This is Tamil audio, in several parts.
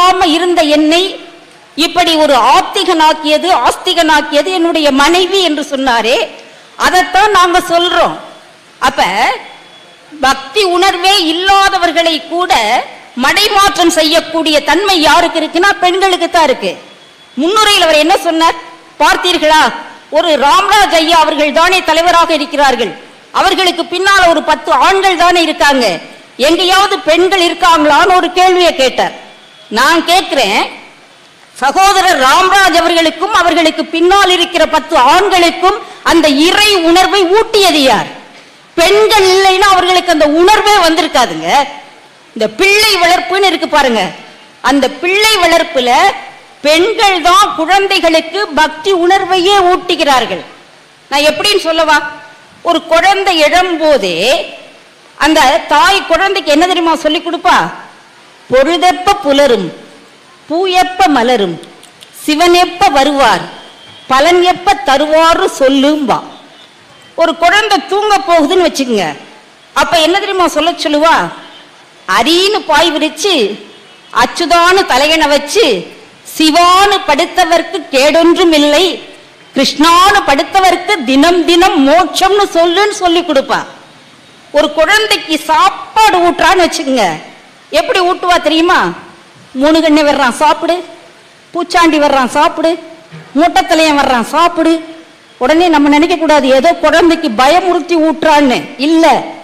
இல்லாம இருந்த என்னை இப்படி ஒரு ஆத்திகனாக்கியது ஆஸ்திகனாக்கியது என்னுடைய மனைவி என்று சொன்னாரே அதைத்தான் நாங்க சொல்றோம் அப்ப பக்தி உணர்வே இல்லாதவர்களை கூட மடைமாற்றம் செய்யக்கூடிய தன்மை யாருக்கு இருக்குன்னா பெண்களுக்கு தான் இருக்கு முன்னுரையில் அவர் என்ன சொன்னார் பார்த்தீர்களா ஒரு ராம்ராஜ் ஐயா அவர்கள் தானே தலைவராக இருக்கிறார்கள் அவர்களுக்கு பின்னால ஒரு பத்து ஆண்கள் தானே இருக்காங்க எங்கேயாவது பெண்கள் இருக்காங்களான்னு ஒரு கேள்வியை கேட்டார் நான் கேட்கிறேன் சகோதரர் ராம்ராஜ் அவர்களுக்கும் அவர்களுக்கு பின்னால் இருக்கிற பத்து ஆண்களுக்கும் அந்த இறை உணர்வை ஊட்டியது யார் பெண்கள் இல்லைன்னா அவர்களுக்கு அந்த உணர்வே வந்திருக்காதுங்க இந்த பிள்ளை வளர்ப்புன்னு இருக்கு பாருங்க அந்த பிள்ளை வளர்ப்புல பெண்கள் தான் குழந்தைகளுக்கு பக்தி உணர்வையே ஊட்டுகிறார்கள் நான் எப்படின்னு சொல்லவா ஒரு குழந்தை எழும்போதே அந்த தாய் குழந்தைக்கு என்ன தெரியுமா சொல்லி கொடுப்பா பொழுதெப்ப புலரும் பூ எப்ப மலரும் சிவன் எப்ப வருவார் பலன் எப்ப தருவாரு சொல்லும்பா ஒரு குழந்தை தூங்க போகுதுன்னு வச்சுக்கோங்க அப்ப என்ன தெரியுமா சொல்ல சொல்லுவா அரின்னு பாய் விரிச்சு அச்சுதான்னு தலையணை வச்சு சிவானு படுத்தவர்க்கு கேடொன்றும் இல்லை கிருஷ்ணானு படுத்தவர்க்கு தினம் தினம் மோட்சம்னு சொல்லுன்னு சொல்லி கொடுப்பா ஒரு குழந்தைக்கு சாப்பாடு ஊட்டுறான்னு வச்சுக்கோங்க எப்படி ஊட்டுவா தெரியுமா மூணு கண்ணி வர்றான் சாப்பிடு பூச்சாண்டி வர்றான் சாப்பிடு மூட்டத்தலையன் வர்றான் சாப்பிடு உடனே நம்ம நினைக்க கூடாது ஏதோ குழந்தைக்கு பயமுறுத்தி ஊட்டுறான்னு இல்ல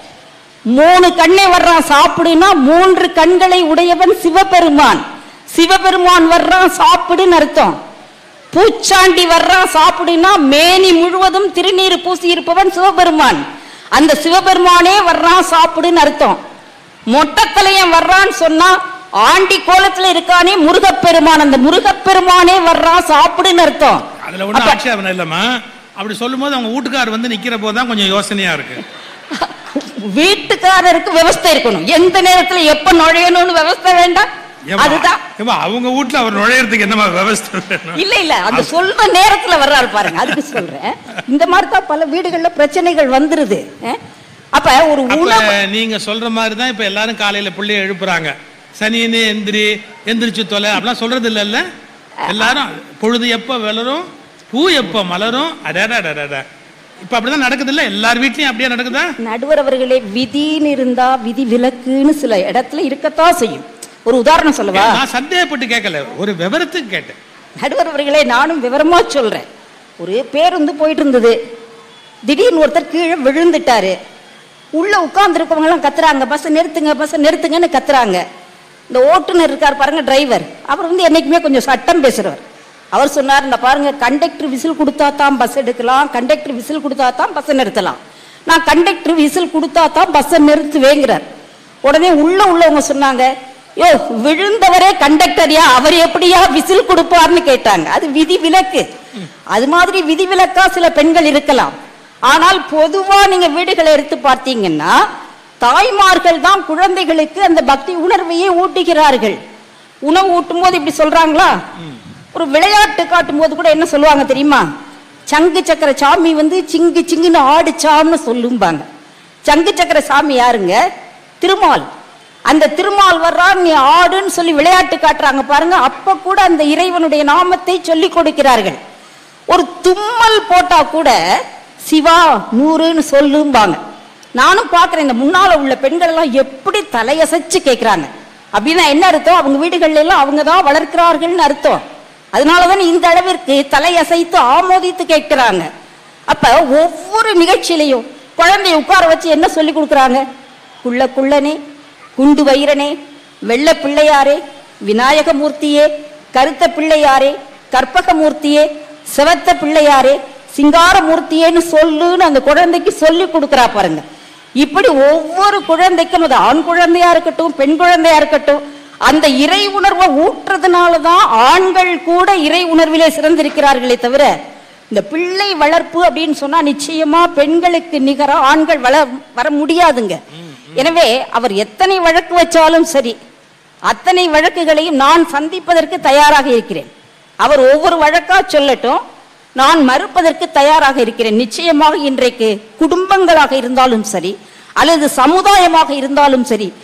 மூணு கண்ணே வர்றான் சாப்பிடுனா மூன்று கண்களை உடையவன் சிவபெருமான் சிவபெருமான் வர்றான் சாப்பிடுன்னு அர்த்தம் பூச்சாண்டி வர்றான் சாப்பிடுனா மேனி முழுவதும் திருநீர் பூசி இருப்பவன் சிவபெருமான் அந்த சிவபெருமானே வர்றான் சாப்பிடுன்னு அர்த்தம் மொட்டத்தலையன் வர்றான்னு சொன்னா ஆண்டி கோலத்துல இருக்கானே முருகப்பெருமான் அந்த முருகப்பெருமானே வர்றான் சாப்பிடுன்னு அர்த்தம் அதுல ஒன்றும் அப்ப- ஆட்சேபனை இல்லைம்மா அப்படி சொல்லும்போது அவங்க வீட்டுக்கார் வந்து நிக்கிற போது தான் கொஞ்சம் யோசனையா இருக்கு வீட்டுக்காரருக்கு விவஸ்தை இருக்கணும் எந்த நேரத்துல எப்ப நுழையணும்னு விவஸ்தை வேண்டாம் ஏம்மா, அதுதான் ஏம்மா, அவங்க வீட்டுல அவர் நுழையறதுக்கு என்னமா விவஸ்தை வேணும்? இல்ல இல்ல அந்த சொல்ற நேரத்துல வர்றாரு பாருங்க அதுக்கு சொல்றேன் இந்த மாதிரி தான் பல வீடுகள்ல பிரச்சனைகள் வந்துருது அஹ்? அப்ப ஒரு அப்ப உணவு நீங்க சொல்ற மாதிரி தான் இப்ப எல்லாரும் காலையில பிள்ளைய எழுப்புறாங்க சனியனே எந்திரி எந்திரிச்சு தொலை அப்படிலாம் சொல்றது இல்லைல்ல எல்லாரும் பொழுது எப்ப வளரும் பூ எப்ப மலரும் அடடா இப்ப அப்படிதான் நடக்குது இல்ல எல்லார் வீட்லயும் அப்படியே நடக்குதா நடுவர் அவர்களே விதின்னு இருந்தா விதி விலக்குன்னு சில இடத்துல இருக்கத்தான் செய்யும் ஒரு உதாரணம் சொல்லவா நான் சந்தேகப்பட்டு கேட்கல ஒரு விவரத்துக்கு கேட்டேன் நடுவர் அவர்களே நானும் விவரமா சொல்றேன் ஒரு பேருந்து போயிட்டு இருந்தது திடீர்னு ஒருத்தர் கீழே விழுந்துட்டாரு உள்ள உட்கார்ந்துருக்கவங்க எல்லாம் கத்துறாங்க பஸ் நிறுத்துங்க பஸ் நிறுத்துங்கன்னு கத்துறாங்க இந்த ஓட்டுநர் இருக்கார் பாருங்க டிரைவர் அவர் வந்து என்னைக்குமே கொஞ்சம் சட்டம் பேசுறவர் அவர் சொன்னார் இந்த பாருங்க கண்டக்டர் விசில் கொடுத்தா தான் பஸ் எடுக்கலாம் கண்டக்டர் விசில் கொடுத்தா தான் பஸ் நிறுத்தலாம் நான் கண்டக்டர் விசில் கொடுத்தா தான் பஸ்ஸை நிறுத்துவேங்கிறார் உடனே உள்ள உள்ளவங்க சொன்னாங்க யோ விழுந்தவரே கண்டக்டரியா அவர் எப்படியா விசில் கொடுப்பார்னு கேட்டாங்க அது விதி விலக்கு அது மாதிரி விதி விலக்கா சில பெண்கள் இருக்கலாம் ஆனால் பொதுவா நீங்க வீடுகளை எடுத்து பார்த்தீங்கன்னா தாய்மார்கள் தான் குழந்தைகளுக்கு அந்த பக்தி உணர்வையே ஊட்டுகிறார்கள் உணவு ஊட்டும் போது இப்படி சொல்றாங்களா ஒரு விளையாட்டு காட்டும் போது கூட என்ன சொல்லுவாங்க தெரியுமா சங்கு சக்கர சாமி வந்து சிங்கு சிங்குன்னு ஆடுச்சாம்னு சொல்லும்பாங்க சங்கு சக்கர சாமி யாருங்க திருமால் அந்த திருமால் வர்றான் நீ ஆடுன்னு சொல்லி விளையாட்டு காட்டுறாங்க பாருங்க அப்ப கூட அந்த இறைவனுடைய நாமத்தை சொல்லி கொடுக்கிறார்கள் ஒரு தும்மல் போட்டா கூட சிவா நூறுன்னு சொல்லும்பாங்க நானும் பார்க்கிறேன் இந்த முன்னால உள்ள பெண்கள் எல்லாம் எப்படி தலையசைச்சு கேட்கிறாங்க அப்படின்னா என்ன அர்த்தம் அவங்க வீடுகள்ல எல்லாம் அவங்க தான் வளர்க்கிறார்கள்னு அர்த்தம் அதனாலதான் இந்த அளவிற்கு தலையசைத்து ஆமோதித்து கேட்கிறாங்க அப்ப ஒவ்வொரு நிகழ்ச்சியிலையும் குழந்தைய உட்கார வச்சு என்ன சொல்லி கொடுக்குறாங்க குள்ள குள்ளனே குண்டு வைரனே வெள்ள பிள்ளையாரே விநாயக மூர்த்தியே கருத்த பிள்ளையாரே கற்பக மூர்த்தியே சிவத்த பிள்ளையாரே சிங்கார மூர்த்தியேன்னு சொல்லுன்னு அந்த குழந்தைக்கு சொல்லி கொடுக்குறா பாருங்க இப்படி ஒவ்வொரு குழந்தைக்கும் அது ஆண் குழந்தையா இருக்கட்டும் பெண் குழந்தையா இருக்கட்டும் அந்த இறை உணர்வை ஊற்றுறதுனால தான் ஆண்கள் கூட இறை உணர்விலே சிறந்திருக்கிறார்களே தவிர இந்த பிள்ளை வளர்ப்பு அப்படின்னு சொன்னா நிச்சயமா பெண்களுக்கு நிகரா ஆண்கள் வள வர முடியாதுங்க எனவே அவர் எத்தனை வழக்கு வச்சாலும் சரி அத்தனை வழக்குகளையும் நான் சந்திப்பதற்கு தயாராக இருக்கிறேன் அவர் ஒவ்வொரு வழக்கா சொல்லட்டும் நான் மறுப்பதற்கு தயாராக இருக்கிறேன் நிச்சயமாக இன்றைக்கு குடும்பங்களாக இருந்தாலும் சரி அல்லது சமுதாயமாக இருந்தாலும் சரி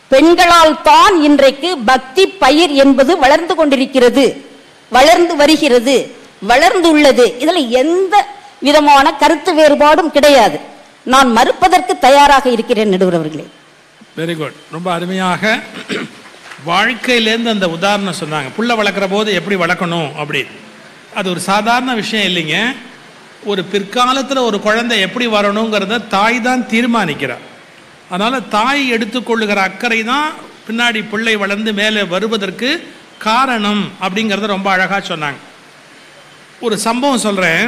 பெண்களால் தான் இன்றைக்கு பக்தி பயிர் என்பது வளர்ந்து கொண்டிருக்கிறது வளர்ந்து வருகிறது வளர்ந்துள்ளது இதுல எந்த விதமான கருத்து வேறுபாடும் கிடையாது நான் மறுப்பதற்கு தயாராக இருக்கிறேன் நடுவர் அவர்களே வெரி குட் ரொம்ப அருமையாக வாழ்க்கையிலேருந்து அந்த உதாரணம் சொன்னாங்க புள்ள வளர்க்குற போது எப்படி வளர்க்கணும் அப்படி அது ஒரு சாதாரண விஷயம் இல்லைங்க ஒரு பிற்காலத்தில் ஒரு குழந்தை எப்படி வரணுங்கிறத தாய் தான் தீர்மானிக்கிறார் அதனால் தாய் எடுத்துக்கொள்ளுகிற அக்கறை தான் பின்னாடி பிள்ளை வளர்ந்து மேலே வருவதற்கு காரணம் அப்படிங்கிறத ரொம்ப அழகாக சொன்னாங்க ஒரு சம்பவம் சொல்கிறேன்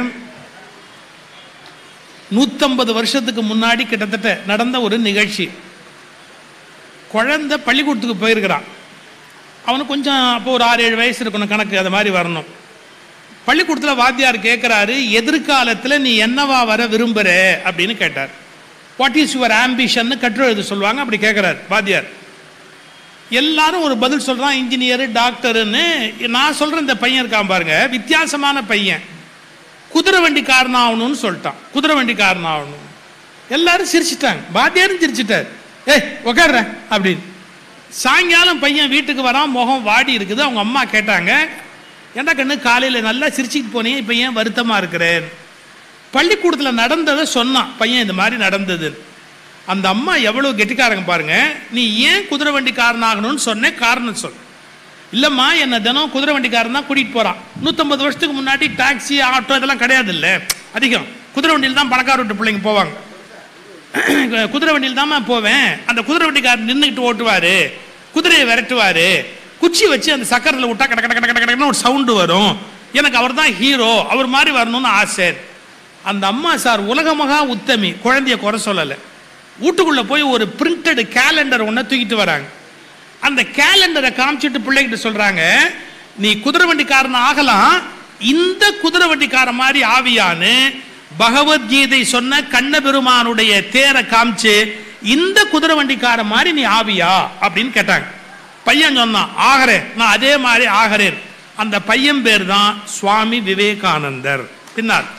நூற்றம்பது வருஷத்துக்கு முன்னாடி கிட்டத்தட்ட நடந்த ஒரு நிகழ்ச்சி குழந்தை பள்ளிக்கூடத்துக்கு போயிருக்கிறான் அவனுக்கு கொஞ்சம் அப்போ ஒரு ஆறு ஏழு வயசு இருக்கணும் கணக்கு அது மாதிரி வரணும் பள்ளிக்கூடத்தில் வாத்தியார் கேட்குறாரு எதிர்காலத்தில் நீ என்னவா வர விரும்புகிற அப்படின்னு கேட்டார் வாட் இஸ் யுவர் ஆம்பிஷன்னு கட்டுரை எழுத சொல்லுவாங்க அப்படி கேட்குறாரு வாத்தியார் எல்லாரும் ஒரு பதில் சொல்கிறான் இன்ஜினியர் டாக்டருன்னு நான் சொல்கிற இந்த பையன் இருக்கான் பாருங்க வித்தியாசமான பையன் குதிரை வண்டிக்காரன் ஆகணும்னு சொல்லிட்டான் குதிரை வண்டிக்காரன் ஆகணும் எல்லாரும் சிரிச்சிட்டாங்க வாத்தியாரும் சிரிச்சிட்டார் ஏய் உக்காடுற அப்படின்னு சாயங்காலம் பையன் வீட்டுக்கு வரான் முகம் வாடி இருக்குது அவங்க அம்மா கேட்டாங்க ஏண்டா கண்ணு காலையில் நல்லா சிரிச்சிட்டு போனீங்க இப்போ ஏன் வருத்தமாக இருக்கிறேன் பள்ளிக்கூடத்தில் நடந்ததை சொன்னான் பையன் இந்த மாதிரி நடந்தது அந்த அம்மா எவ்வளோ கெட்டிக்காரங்க பாருங்க நீ ஏன் குதிரை வண்டிக்காரன் ஆகணும்னு சொன்னேன் காரணம் சொல் இல்லைம்மா என்னை தினம் குதிரை வண்டிக்காரன் தான் கூட்டிகிட்டு போகிறான் நூற்றம்பது வருஷத்துக்கு முன்னாடி டாக்ஸி ஆட்டோ இதெல்லாம் கிடையாது இல்லை அதிகம் குதிரை வண்டியில் தான் பணக்கார வீட்டு பிள்ளைங்க போவாங்க குதிரை வண்டியில் தாம்மா போவேன் அந்த குதிரை வண்டிக்காரர் நின்றுக்கிட்டு ஓட்டுவார் குதிரையை விரட்டுவார் குச்சி வச்சு அந்த சக்கரத்தில் விட்டா கட கட கட கட கடன்னு ஒரு சவுண்டு வரும் எனக்கு அவர் தான் ஹீரோ அவர் மாதிரி வரணும்னு ஆசை அந்த அம்மா சார் உலகமகா உத்தமி குழந்தைய குறை சொல்லலை வீட்டுக்குள்ளே போய் ஒரு பிரிண்டட் கேலண்டர் ஒன்றை தூக்கிட்டு வராங்க அந்த கேலண்டரை காமிச்சிட்டு பிள்ளைகிட்ட சொல்றாங்க நீ குதிரை வண்டிக்காரன் ஆகலாம் இந்த குதிரை வண்டிக்கார மாதிரி ஆவியான்னு பகவத்கீதை சொன்ன கண்ணபெருமானுடைய தேரை காமிச்சு இந்த குதிரை வண்டிக்கார மாதிரி நீ ஆவியா அப்படின்னு கேட்டாங்க பையன் சொன்னான் ஆகிறேன் நான் அதே மாதிரி ஆகிறேன் அந்த பையன் பேர் தான் சுவாமி விவேகானந்தர் பின்னால்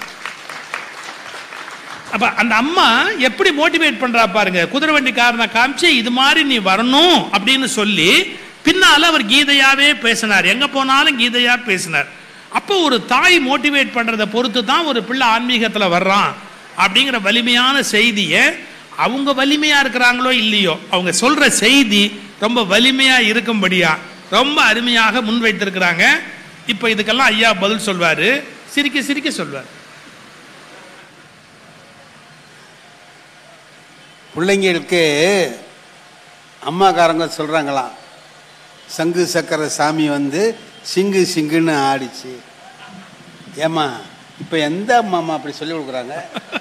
அப்ப அந்த அம்மா எப்படி மோட்டிவேட் பண்றா பாருங்க குதிரை வண்டிக்காரனை காமிச்சு இது மாதிரி நீ வரணும் அப்படின்னு சொல்லி பின்னால அவர் கீதையாவே பேசினார் எங்க போனாலும் கீதையா பேசினார் அப்போ ஒரு தாய் மோட்டிவேட் பண்றதை பொறுத்து தான் ஒரு பிள்ளை ஆன்மீகத்துல வர்றான் அப்படிங்கிற வலிமையான செய்தியை அவங்க வலிமையா இருக்கிறாங்களோ இல்லையோ அவங்க சொல்ற செய்தி ரொம்ப வலிமையா இருக்கும்படியா ரொம்ப அருமையாக முன்வைத்திருக்கிறாங்க இப்போ இதுக்கெல்லாம் ஐயா பதில் சொல்வாரு சிரிக்க சிரிக்க சொல்வார் பிள்ளைங்களுக்கு அம்மாக்காரங்க சொல்கிறாங்களாம் சங்கு சக்கர சாமி வந்து சிங்கு சிங்குன்னு ஆடிச்சு ஏம்மா இப்போ எந்த அம்மாம்மா அப்படி சொல்லி கொடுக்குறாங்க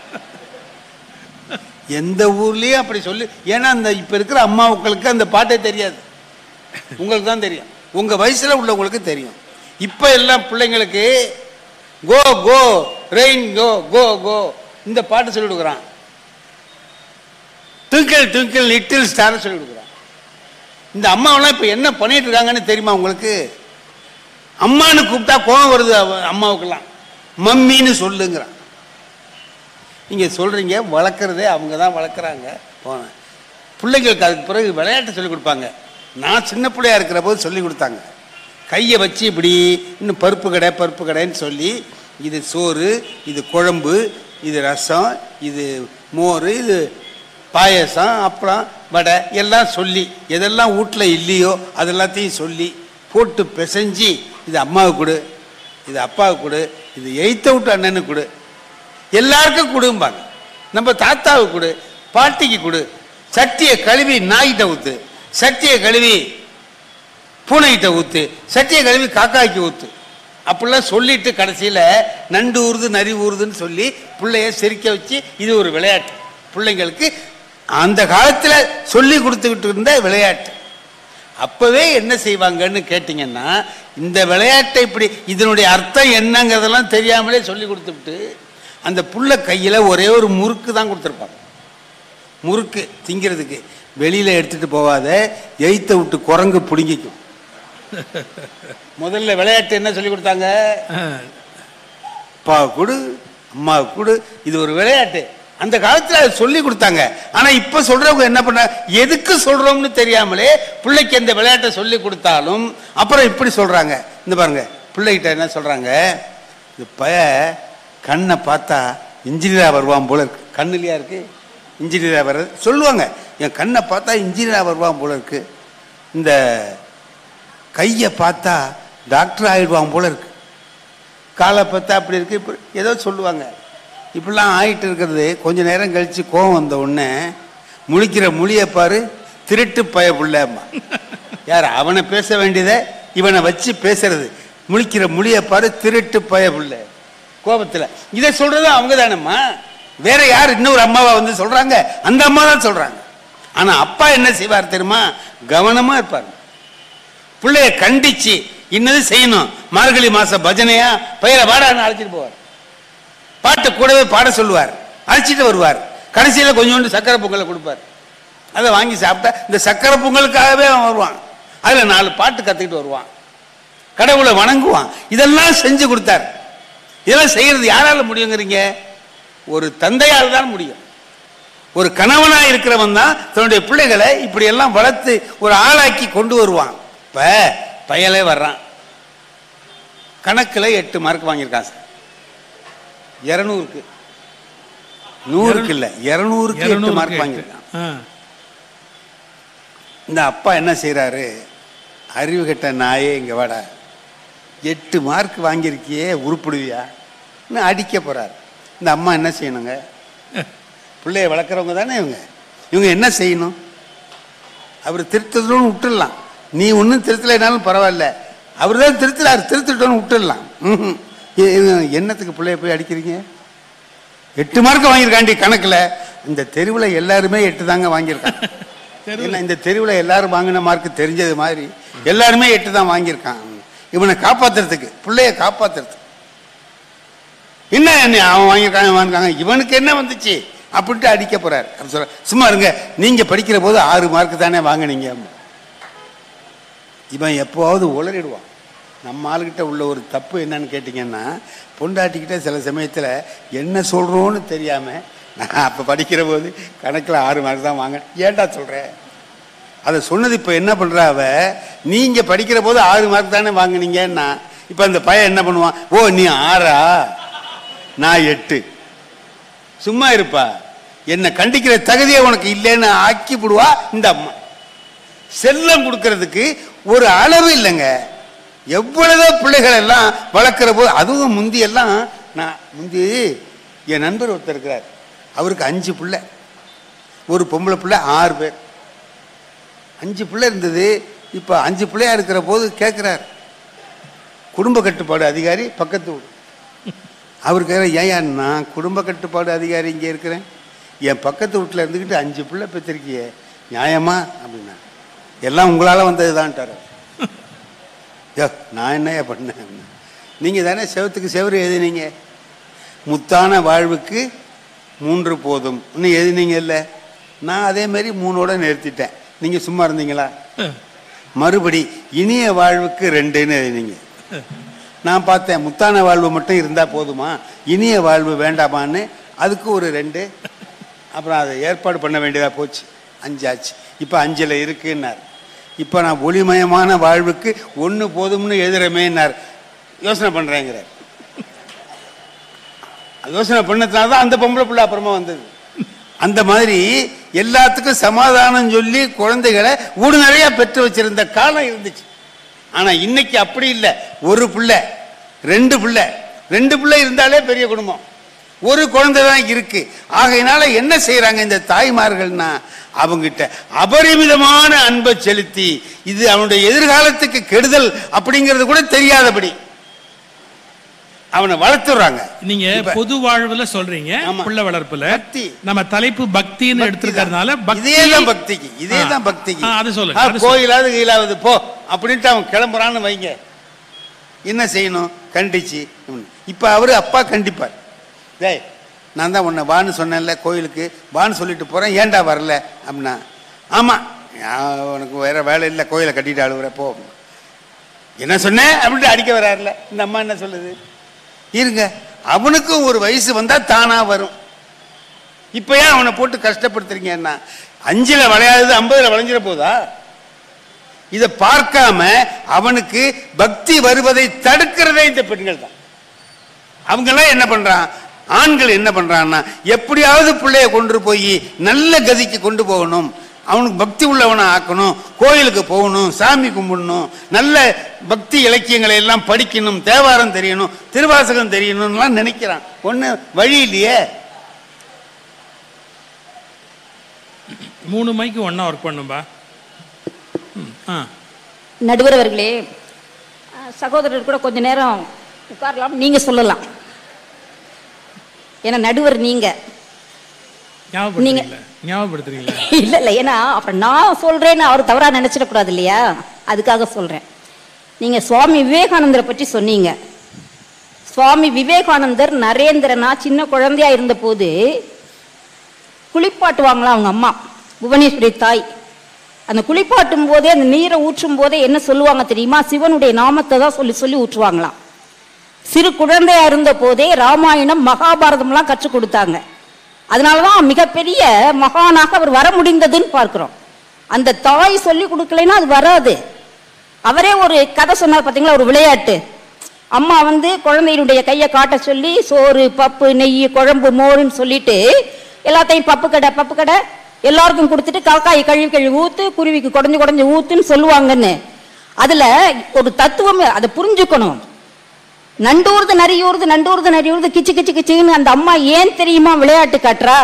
எந்த ஊர்லேயும் அப்படி சொல்லி ஏன்னா அந்த இப்போ இருக்கிற அம்மாவுக்களுக்கு அந்த பாட்டே தெரியாது உங்களுக்கு தான் தெரியும் உங்கள் வயசில் உள்ளவங்களுக்கு தெரியும் இப்போ எல்லாம் பிள்ளைங்களுக்கு கோ கோ ரெயின் கோ கோ கோ இந்த பாட்டு சொல்லி கொடுக்குறான் ட்விங்கிள் ட்விங்கிள் லிட்டில் ஸ்டார் சொல்லி கொடுக்குறான் இந்த அம்மாவெல்லாம் இப்போ என்ன பண்ணிட்டு இருக்காங்கன்னு தெரியுமா உங்களுக்கு அம்மான்னு கூப்பிட்டா கோவம் வருது அவ- அம்மாவுக்கெல்லாம் மம்மின்னு சொல்லுங்கிறான் நீங்கள் சொல்கிறீங்க வளர்க்குறதே அவங்க தான் வளர்க்குறாங்க போனேன் பிள்ளைங்களுக்கு அதுக்கு பிறகு விளையாட்டு சொல்லி கொடுப்பாங்க நான் சின்ன பிள்ளையா இருக்கிற போது சொல்லி கொடுத்தாங்க கையை வச்சு இப்படி இன்னும் பருப்பு கடை பருப்பு கடைன்னு சொல்லி இது சோறு இது குழம்பு இது ரசம் இது மோர் இது பாயசம் அப்புறம் வடை எல்லாம் சொல்லி எதெல்லாம் வீட்டில் இல்லையோ அதெல்லாத்தையும் சொல்லி போட்டு பிசைஞ்சு இது அம்மாவுக்கு கொடு இது அப்பாவுக்கு கொடு இது எய்த்த விட்டு அண்ணனுக்கு கொடு எல்லாருக்கும் கொடும்பாங்க நம்ம தாத்தாவுக்கு கொடு பாட்டிக்கு கொடு சட்டியை கழுவி நாய்கிட்ட ஊத்து சட்டியை கழுவி பூனைகிட்ட ஊத்து சட்டியை கழுவி காக்காய்க்கு ஊத்து அப்படிலாம் சொல்லிட்டு கடைசியில் நண்டு ஊறுது நரி ஊறுதுன்னு சொல்லி பிள்ளைய சிரிக்க வச்சு இது ஒரு விளையாட்டு பிள்ளைங்களுக்கு அந்த காலத்தில் சொல்லி கொடுத்துக்கிட்டு இருந்த விளையாட்டு அப்பவே என்ன செய்வாங்கன்னு கேட்டிங்கன்னா இந்த விளையாட்டை இப்படி இதனுடைய அர்த்தம் என்னங்கிறதெல்லாம் தெரியாமலே சொல்லி கொடுத்துவிட்டு அந்த புள்ள கையில் ஒரே ஒரு முறுக்கு தான் கொடுத்துருப்பாங்க முறுக்கு திங்கிறதுக்கு வெளியில் எடுத்துட்டு போகாத எய்த்த விட்டு குரங்கு பிடுங்கிக்கும் முதல்ல விளையாட்டு என்ன சொல்லி கொடுத்தாங்க அப்பா கொடு அம்மா கொடு இது ஒரு விளையாட்டு அந்த காலத்துல அதை சொல்லி கொடுத்தாங்க ஆனா இப்ப சொல்றவங்க என்ன பண்ண எதுக்கு சொல்றோம்னு தெரியாமலே பிள்ளைக்கு அந்த விளையாட்டை சொல்லி கொடுத்தாலும் அப்புறம் இப்படி சொல்றாங்க இந்த பாருங்க பிள்ளைகிட்ட என்ன சொல்றாங்க இந்த பய கண்ணை பார்த்தா இன்ஜினியரா வருவான் போல இருக்கு கண்ணுலையா இருக்கு இன்ஜினியரா வர்றது சொல்லுவாங்க என் கண்ணை பார்த்தா இன்ஜினியரா வருவான் போல இருக்கு இந்த கையை பார்த்தா டாக்டர் ஆயிடுவான் போல இருக்கு காலை பார்த்தா அப்படி இருக்கு இப்படி ஏதோ சொல்லுவாங்க இப்படிலாம் ஆயிட்டு இருக்கிறது கொஞ்ச நேரம் கழிச்சு கோவம் வந்த உடனே முழிக்கிற மொழியை பாரு திருட்டு பய புள்ளம்மா யார் அவனை பேச வேண்டியதை இவனை வச்சு பேசுறது முழிக்கிற மொழியை பாரு திருட்டு பய புள்ள கோபத்துல இதை சொல்றது அவங்க தானம்மா வேற யார் இன்னொரு அம்மாவா வந்து சொல்றாங்க அந்த அம்மா தான் சொல்றாங்க ஆனா அப்பா என்ன செய்வார் தெரியுமா கவனமா இருப்பார் பிள்ளைய கண்டிச்சு இன்னது செய்யணும் மார்கழி மாச பஜனையா பயிர வாடான்னு அழைச்சிட்டு போவார் பாட்டு கூடவே பாட சொல்லுவார் அழைச்சிட்டு வருவார் கடைசியில் கொஞ்சோண்டு சக்கரை பொங்கலை கொடுப்பார் அதை வாங்கி சாப்பிட்டா இந்த சக்கரை பொங்கலுக்காகவே அவன் வருவான் அதில் நாலு பாட்டு கற்றுக்கிட்டு வருவான் கடவுளை வணங்குவான் இதெல்லாம் செஞ்சு கொடுத்தார் இதெல்லாம் செய்யறது யாரால முடியுங்கிறீங்க ஒரு தந்தையால் தான் முடியும் ஒரு கணவனா இருக்கிறவன் தான் தன்னுடைய பிள்ளைகளை இப்படி எல்லாம் வளர்த்து ஒரு ஆளாக்கி கொண்டு வருவான் இப்ப பயலே வர்றான் கணக்குல எட்டு மார்க் வாங்கியிருக்கான் சார் இருநூறுக்கு நூறுக்கு இல்ல இருநூறுக்கு எட்டு இருநூறுக்கு மார்க் எட்டு. வாங்கியிருக்கான் ஆ. இந்த அப்பா என்ன செய்றாரு அறிவு கெட்ட நாயே இங்க வாடா எட்டு மார்க் வாங்கியிருக்கியே உருப்பிடுவியா அடிக்க போறாரு இந்த அம்மா என்ன செய்யணுங்க பிள்ளைய வளர்க்குறவங்க தானே இவங்க இவங்க என்ன செய்யணும் அவர் திருத்தணும்னு விட்டுடலாம் நீ ஒன்றும் திருத்தலைனாலும் பரவாயில்ல அவர் தான் திருத்துறாரு திருத்திட்டோன்னு விட்டுடலாம் ம்ஹும். எ- எ- என்னத்துக்கு பிள்ளைய போய் அடிக்கிறீங்க எட்டு மார்க் வாங்கியிருக்காண்டி கணக்கில் இந்த தெருவில் எல்லாருமே எட்டு தாங்க வாங்கியிருக்காங்க தெருவுல. ஏன்னா இந்த தெருவில் எல்லாரும் வாங்கின மார்க் தெரிஞ்சது மாதிரி எல்லாருமே எட்டு தான் வாங்கியிருக்கான் இவனை காப்பாத்துறதுக்கு பிள்ளைய காப்பாத்துறதுக்கு என்ன என்ன அவன் வாங்கியிருக்கான் இவன் வாங்கியிருக்காங்க இவனுக்கு என்ன வந்துச்சு அப்படின்ட்டு அடிக்க போறாரு அப்படி சொல்ற சும்மா இருங்க நீங்க படிக்கிற போது ஆறு மார்க் தானே வாங்குனீங்க இவன் எப்போவாவது உளறிடுவான் நம்ம ஆளுகிட்ட உள்ள ஒரு தப்பு என்னன்னு கேட்டிங்கன்னா பொண்டாட்டிக்கிட்ட சில சமயத்தில் என்ன சொல்கிறோன்னு தெரியாமல் நான் அப்போ படிக்கிற போது கணக்கில் ஆறு மார்க் தான் வாங்க ஏன்டா சொல்கிறேன் அதை சொன்னது இப்போ என்ன பண்ணுறா அவ நீங்கள் படிக்கிற போது ஆறு மார்க் தானே வாங்குனீங்கன்னா இப்போ அந்த பையன் என்ன பண்ணுவான் ஓ நீ ஆறா நான் எட்டு சும்மா இருப்பா என்னை கண்டிக்கிற தகுதியை உனக்கு இல்லைன்னு ஆக்கி விடுவா இந்த அம்மா செல்லம் கொடுக்கறதுக்கு ஒரு அளவு இல்லைங்க எவ்வளவோ பிள்ளைகள் எல்லாம் வளர்க்குற போது அதுவும் முந்தி எல்லாம் நான் முந்தி என் நண்பர் ஒருத்தர் இருக்கிறார் அவருக்கு அஞ்சு பிள்ளை ஒரு பொம்பளை பிள்ளை ஆறு பேர் அஞ்சு பிள்ளை இருந்தது இப்போ அஞ்சு பிள்ளையா இருக்கிற போது கேட்குறார் குடும்ப கட்டுப்பாடு அதிகாரி பக்கத்து வீடு அவருக்கு ஏன் நான் குடும்ப கட்டுப்பாடு அதிகாரி இங்கே இருக்கிறேன் என் பக்கத்து வீட்டில் இருந்துக்கிட்டு அஞ்சு பிள்ளை பெற்றிருக்கியே நியாயமா அப்படின்னா எல்லாம் உங்களால் வந்தது தான்ட்டார் யோ நான் என்னையா பண்ணேன் நீங்கள் தானே செவத்துக்கு செவரு எழுதினீங்க முத்தான வாழ்வுக்கு மூன்று போதும் இன்னும் எழுதினீங்க இல்லை நான் அதே மாதிரி மூணோட நிறுத்திட்டேன் நீங்கள் சும்மா இருந்தீங்களா மறுபடி இனிய வாழ்வுக்கு ரெண்டுன்னு எழுதினீங்க நான் பார்த்தேன் முத்தான வாழ்வு மட்டும் இருந்தால் போதுமா இனிய வாழ்வு வேண்டாமான்னு அதுக்கு ஒரு ரெண்டு அப்புறம் அதை ஏற்பாடு பண்ண வேண்டியதாக போச்சு அஞ்சாச்சு இப்போ அஞ்சில் இருக்குன்னார் இப்போ நான் ஒளிமயமான வாழ்வுக்கு ஒன்று போதும்னு எழுதுறமேன்னார் யோசனை பண்ணுறேங்கிறார் யோசனை பண்ணதுனால தான் அந்த பொம்பளை பிள்ளை அப்புறமா வந்தது அந்த மாதிரி எல்லாத்துக்கும் சமாதானம் சொல்லி குழந்தைகளை ஊடு நிறைய பெற்று வச்சிருந்த காலம் இருந்துச்சு ஆனா இன்னைக்கு அப்படி இல்லை ஒரு பிள்ளை ரெண்டு பிள்ளை ரெண்டு பிள்ளை இருந்தாலே பெரிய குடும்பம் ஒரு குழந்தை தான் இருக்கு ஆகையினால என்ன செய்யறாங்க இந்த தாய்மார்கள்னா அவங்கிட்ட அபரிமிதமான அன்பை செலுத்தி இது அவனுடைய எதிர்காலத்துக்கு கெடுதல் அப்படிங்கிறது கூட தெரியாதபடி அவனை வளர்த்துறாங்க நீங்க இப்ப- பொது வாழ்வுல சொல்றீங்க ஆமா. புள்ள வளர்ப்புல பக்தி. நம்ம தலைப்பு பக்தின்னு எடுத்திருக்கிறதுனால பக்தி இதேதான் பக்திக்கு இதேதான் ஆ. பக்திக்கு ஆ, அது சொல்லுங்க, ஆ, அது சொல்லுங்க. கோயிலாவது கீழாவது போ அப்படின்ட்டு அவன் கிளம்புறான்னு வைங்க என்ன செய்யணும் கண்டிச்சு ம். இப்ப அவரு அப்பா கண்டிப்பார் டேய் நான் தான் உன்னை வான்னு சொன்னேன்ல கோயிலுக்கு வான்னு சொல்லிட்டு போறேன் ஏன்டா வரல அப்படின்னா ஆமா நான் உனக்கு வேற வேலை இல்லை கோயிலை கட்டிட்டு அழுகுற போ என்ன சொன்னேன் அப்படின்ட்டு அடிக்க வராருல இந்த அம்மா என்ன சொல்லுது இருங்க அவனுக்கும் ஒரு வயசு வந்தா தானா வரும் இப்ப ஏன் அவனை போட்டு கஷ்டப்படுத்துறீங்கன்னா அஞ்சுல விளையாதது ஐம்பதுல விளைஞ்சிட போதா இதை பார்க்காம அவனுக்கு பக்தி வருவதை தடுக்கிறதே இந்த பெண்கள் தான் அவங்கெல்லாம் என்ன பண்றான் ஆண்கள் என்ன பண்றான்னா எப்படியாவது பிள்ளைய கொண்டு போய் நல்ல கதிக்கு கொண்டு போகணும் அவனுக்கு பக்தி உள்ளவனை ஆக்கணும் கோயிலுக்கு போகணும் சாமி கும்பிடணும் நல்ல பக்தி இலக்கியங்களை எல்லாம் படிக்கணும் தேவாரம் தெரியணும் திருவாசகம் தெரியணும்லாம் நினைக்கிறான் ஒண்ணு வழி இல்லையே மூணு மைக்கு ஒண்ணா ஒர்க் பண்ணும்பா ம், ஆ நடுவர் அவர்களே அஹ், சகோதரர் கூட கொஞ்ச நேரம் உட்காரலாம் நீங்க சொல்லலாம் ஏன்னா நடுவர் நீங்க ஞாபகப்படுத்துறீங்களா ஞாபகப்படுத்துறீங்களா இல்ல இல்ல ஏன்னா அப்புறம் நான் சொல்றேன்னு அவர் தவறா நினைச்சிடக்கூடாது இல்லையா அதுக்காக சொல்றேன் நீங்க சுவாமி விவேகானந்தரை பற்றி சொன்னீங்க சுவாமி விவேகானந்தர் நரேந்திரனா சின்ன குழந்தையா இருந்த போது குளிப்பாட்டுவாங்களாம் அவங்க அம்மா புவனேஸ்வரி தாய் அந்த குளிப்பாட்டும் போதே அந்த நீரை ஊற்றும் போதே என்ன சொல்லுவாங்க தெரியுமா சிவனுடைய நாமத்தை தான் சொல்லி சொல்லி ஊற்றுவாங்களாம் சிறு குழந்தையா இருந்த போதே ராமாயணம் மகாபாரதம்லாம் கற்றுக் கொடுத்தாங்க அதனாலதான் மிகப்பெரிய மகானாக அவர் வர முடிந்ததுன்னு பார்க்கிறோம் அந்த தாய் சொல்லி கொடுக்கலைன்னா அது வராது அவரே ஒரு கதை சொன்னார் பார்த்தீங்களா ஒரு விளையாட்டு அம்மா வந்து குழந்தையினுடைய கையை காட்ட சொல்லி சோறு பப்பு நெய் குழம்பு மோருன்னு சொல்லிட்டு எல்லாத்தையும் பப்பு கடை பப்பு கடை எல்லாருக்கும் கொடுத்துட்டு காக்காய் கழுவி கழுவி ஊத்து குருவிக்கு குடஞ்சு குடஞ்சு ஊத்துன்னு சொல்லுவாங்கன்னு அதுல ஒரு தத்துவம் அதை புரிஞ்சுக்கணும் நண்டூர்து நரியூர்து நண்டூர்து நரியூர்து கிச்சு கிச்சு கிச்சுன்னு அந்த அம்மா ஏன் தெரியுமா விளையாட்டு காட்டுறா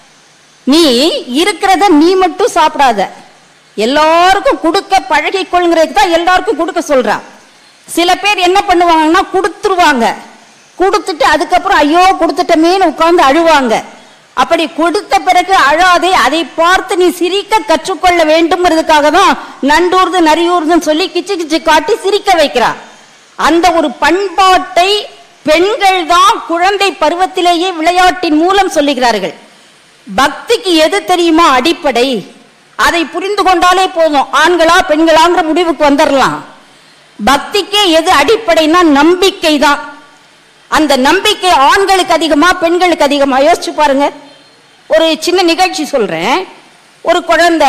நீ இருக்கிறத நீ மட்டும் சாப்பிடாத எல்லாருக்கும் கொடுக்க பழகிக் கொள்கிறதுக்கு தான் எல்லாருக்கும் கொடுக்க சொல்றா சில பேர் என்ன பண்ணுவாங்கன்னா கொடுத்துருவாங்க கொடுத்துட்டு அதுக்கப்புறம் ஐயோ கொடுத்துட்டமேன்னு உட்கார்ந்து அழுவாங்க அப்படி கொடுத்த பிறகு அழாதே அதை பார்த்து நீ சிரிக்க கற்றுக்கொள்ள வேண்டும்ங்கிறதுக்காக தான் நண்டூர்து நரியூர்துன்னு சொல்லி கிச்சு கிச்சு காட்டி சிரிக்க வைக்கிறா அந்த ஒரு பண்பாட்டை பெண்கள் தான் குழந்தை பருவத்திலேயே விளையாட்டின் மூலம் சொல்லுகிறார்கள் பக்திக்கு எது தெரியுமா அடிப்படை அதை புரிந்து கொண்டாலே போதும் ஆண்களா பெண்களாங்கிற முடிவுக்கு வந்துடலாம் பக்திக்கே எது அடிப்படைனா நம்பிக்கை தான் அந்த நம்பிக்கை ஆண்களுக்கு அதிகமா பெண்களுக்கு அதிகமா யோசிச்சு பாருங்க ஒரு சின்ன நிகழ்ச்சி சொல்றேன் ஒரு குழந்தை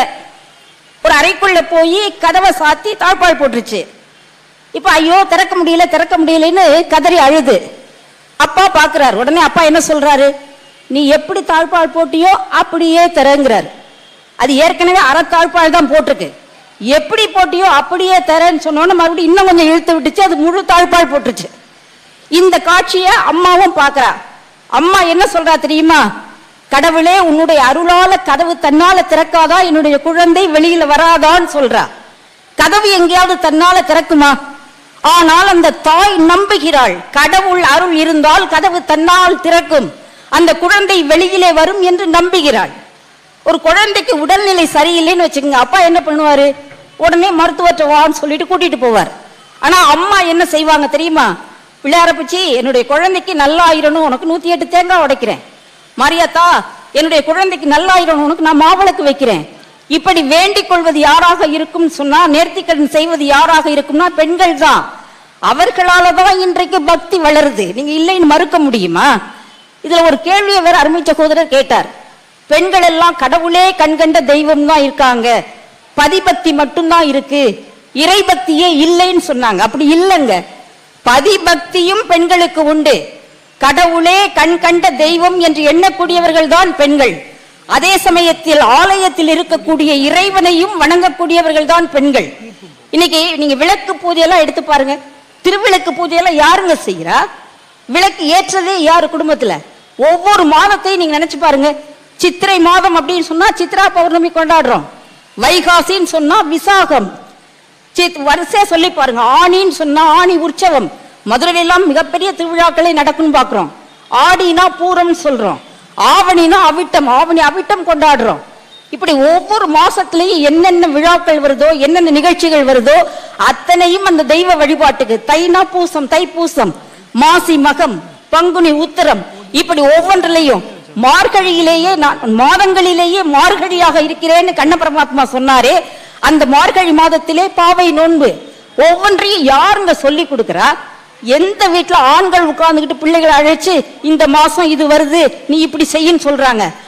ஒரு அறைக்குள்ள போய் கதவை சாத்தி தாழ்பால் போட்டுருச்சு இப்ப ஐயோ திறக்க முடியல திறக்க முடியலன்னு கதறி அழுது அப்பா பாக்குறாரு உடனே அப்பா என்ன சொல்றாரு நீ எப்படி தாழ்பால் போட்டியோ அப்படியே திறங்கிறாரு அது ஏற்கனவே அரை தாழ்பால் தான் போட்டிருக்கு எப்படி போட்டியோ அப்படியே தரேன்னு சொன்னோன்னு மறுபடியும் இன்னும் கொஞ்சம் இழுத்து விட்டுச்சு அது முழு தாழ்பால் போட்டுருச்சு இந்த காட்சியை அம்மாவும் பார்க்கறா அம்மா என்ன சொல்றா தெரியுமா கடவுளே உன்னுடைய அருளால கதவு தன்னால திறக்காதா என்னுடைய குழந்தை வெளியில வராதான்னு சொல்றா கதவு எங்கேயாவது தன்னால திறக்குமா ஆனால் அந்த தாய் நம்புகிறாள் கடவுள் அருள் இருந்தால் கதவு தன்னால் திறக்கும் அந்த குழந்தை வெளியிலே வரும் என்று நம்புகிறாள் ஒரு குழந்தைக்கு உடல்நிலை சரியில்லைன்னு வச்சுக்கோங்க அப்பா என்ன பண்ணுவாரு உடனே மருத்துவர்கிட்ட வான்னு சொல்லிட்டு கூட்டிட்டு போவார் ஆனா அம்மா என்ன செய்வாங்க தெரியுமா பிள்ளையார பிச்சி என்னுடைய குழந்தைக்கு நல்லா ஆயிரணும் உனக்கு நூத்தி எட்டு தேங்காய் உடைக்கிறேன் மாரியாத்தா என்னுடைய குழந்தைக்கு நல்லா ஆயிரணும் உனக்கு நான் மாவிளக்கு வைக்கிறேன் இப்படி வேண்டிக் கொள்வது யாராக இருக்கும் சொன்னா நேர்த்திக்கடன் செய்வது யாராக இருக்கும்னா பெண்கள் தான் அவர்களால தான் இன்றைக்கு பக்தி வளருது நீங்க இல்லைன்னு மறுக்க முடியுமா இதுல ஒரு கேள்வியை வேற அருமை சகோதரர் கேட்டார் பெண்கள் எல்லாம் கடவுளே கண்கண்ட தெய்வம் தான் இருக்காங்க பதிபக்தி மட்டும்தான் இருக்கு இறைபக்தியே இல்லைன்னு சொன்னாங்க அப்படி இல்லைங்க பதிபக்தியும் பெண்களுக்கு உண்டு கடவுளே கண் கண்ட தெய்வம் என்று எண்ணக்கூடியவர்கள் தான் பெண்கள் அதே சமயத்தில் ஆலயத்தில் இருக்கக்கூடிய இறைவனையும் வணங்கக்கூடியவர்கள் தான் பெண்கள் இன்னைக்கு நீங்க விளக்கு பூஜையெல்லாம் எடுத்து பாருங்க திருவிளக்கு பூஜையெல்லாம் யாருங்க செய்யறா விளக்கு ஏற்றதே யாரு குடும்பத்துல ஒவ்வொரு மாதத்தையும் நீங்க நினைச்சு பாருங்க சித்திரை மாதம் அப்படின்னு சொன்னா சித்ரா பௌர்ணமி கொண்டாடுறோம் வைகாசின்னு சொன்னா விசாகம் சித் வரிசையா சொல்லி பாருங்க ஆணின்னு சொன்னா ஆணி உற்சவம் மதுரையில எல்லாம் மிகப்பெரிய திருவிழாக்களே நடக்கும்னு பாக்குறோம் ஆடினா பூரம்னு சொல்றோம் ஆவணினா அவிட்டம் ஆவணி அவிட்டம் கொண்டாடுறோம் இப்படி ஒவ்வொரு மாசத்துலயும் என்னென்ன விழாக்கள் வருதோ என்னென்ன நிகழ்ச்சிகள் வருதோ அத்தனையும் அந்த தெய்வ வழிபாட்டுக்கு தைனா பூசம் தைப்பூசம் மாசி மகம் பங்குனி உத்தரம் இப்படி ஒவ்வொன்றிலையும் மார்கழியிலேயே நான் மாதங்களிலேயே மார்கழியாக இருக்கிறேன்னு கண்ண பரமாத்மா சொன்னாரே அந்த மார்கழி மாதத்திலே பாவை நோன்பு ஒவ்வொன்றையும் யாருங்க சொல்லி கொடுக்கறா எந்த வீட்டுல ஆண்கள் உட்கார்ந்துகிட்டு பிள்ளைகளை அழைச்சு இந்த மாசம் இது வருது நீ இப்படி செய்யின்னு சொல்றாங்க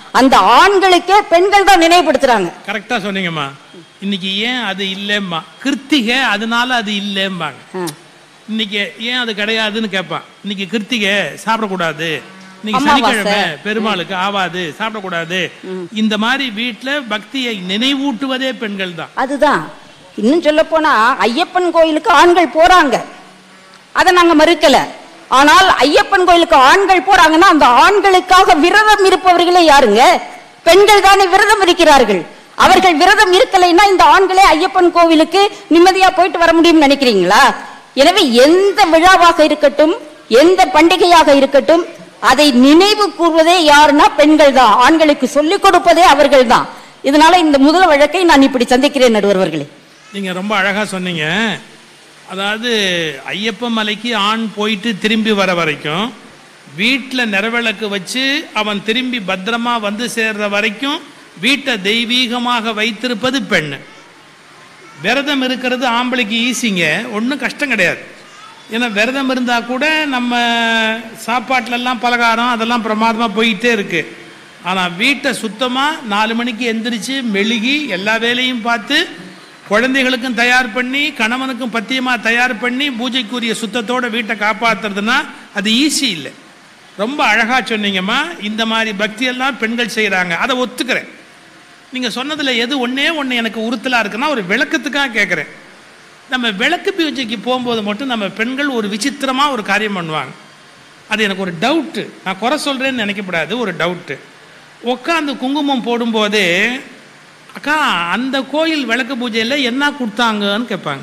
அந்த ஆண்களுக்கே பெண்கள் தான் நினைவுபடுத்துறாங்க கரெக்டா சொன்னீங்கம்மா இன்னைக்கு ஏன் அது இல்லைம்மா கிருத்திகை அதனால அது இல்லைம்பாங்க ஆ. இன்னைக்கு ஏன் அது கிடையாதுன்னு கேட்பான் இன்னைக்கு கிருத்திகை சாப்பிடக்கூடாது இன்னைக்கு அமாவாசை. சனிக்கிழமை பெருமாளுக்கு ஆவாது சாப்பிடக்கூடாது இந்த மாதிரி வீட்டுல பக்தியை நினைவூட்டுவதே பெண்கள் தான் அதுதான் இன்னும் சொல்ல போனா ஐயப்பன் கோயிலுக்கு ஆண்கள் போறாங்க அதை நாங்க மறுக்கல ஆனால் ஐயப்பன் கோயிலுக்கு ஆண்கள் போறாங்கன்னா அந்த ஆண்களுக்காக விரதம் இருப்பவர்களே யாருங்க பெண்கள் தானே விரதம் இருக்கிறார்கள் அவர்கள் விரதம் இருக்கலைன்னா இந்த ஆண்களே ஐயப்பன் கோவிலுக்கு நிம்மதியா போயிட்டு வர முடியும்னு நினைக்கிறீங்களா எனவே எந்த விழாவாக இருக்கட்டும் எந்த பண்டிகையாக இருக்கட்டும் அதை நினைவு கூறுவதே யாருன்னா பெண்கள் தான் ஆண்களுக்கு சொல்லிக் கொடுப்பதே அவர்கள் தான் இதனால இந்த முதல் வழக்கை நான் இப்படி சந்திக்கிறேன் நடுவர்களே நீங்க ரொம்ப அழகா சொன்னீங்க அதாவது ஐயப்ப மலைக்கு ஆண் போயிட்டு திரும்பி வர வரைக்கும் வீட்டில் நிறவிளக்கு வச்சு அவன் திரும்பி பத்திரமா வந்து சேர்ற வரைக்கும் வீட்டை தெய்வீகமாக வைத்திருப்பது பெண் விரதம் இருக்கிறது ஆம்பளைக்கு ஈஸிங்க ஒன்றும் கஷ்டம் கிடையாது ஏன்னா விரதம் இருந்தால் கூட நம்ம சாப்பாட்டிலெல்லாம் பலகாரம் அதெல்லாம் பிரமாதமாக போயிட்டே இருக்கு ஆனால் வீட்டை சுத்தமாக நாலு மணிக்கு எந்திரிச்சு மெழுகி எல்லா வேலையும் பார்த்து குழந்தைகளுக்கும் தயார் பண்ணி கணவனுக்கும் பத்தியமாக தயார் பண்ணி பூஜைக்குரிய சுத்தத்தோட வீட்டை காப்பாற்றுறதுன்னா அது ஈஸி இல்லை ரொம்ப அழகாக சொன்னீங்கம்மா இந்த மாதிரி பக்தியெல்லாம் பெண்கள் செய்கிறாங்க அதை ஒத்துக்கிறேன் நீங்கள் சொன்னதில் எது ஒன்றே ஒன்று எனக்கு உறுத்தலாக இருக்குன்னா ஒரு விளக்கத்துக்காக கேட்குறேன் நம்ம விளக்கு பூஜைக்கு போகும்போது மட்டும் நம்ம பெண்கள் ஒரு விசித்திரமாக ஒரு காரியம் பண்ணுவாங்க அது எனக்கு ஒரு டவுட்டு நான் குறை சொல்கிறேன்னு நினைக்கக்கூடாது ஒரு டவுட்டு உட்காந்து குங்குமம் போடும்போதே அக்கா அந்த கோயில் விளக்கு பூஜையில் என்ன கொடுத்தாங்கன்னு கேட்பாங்க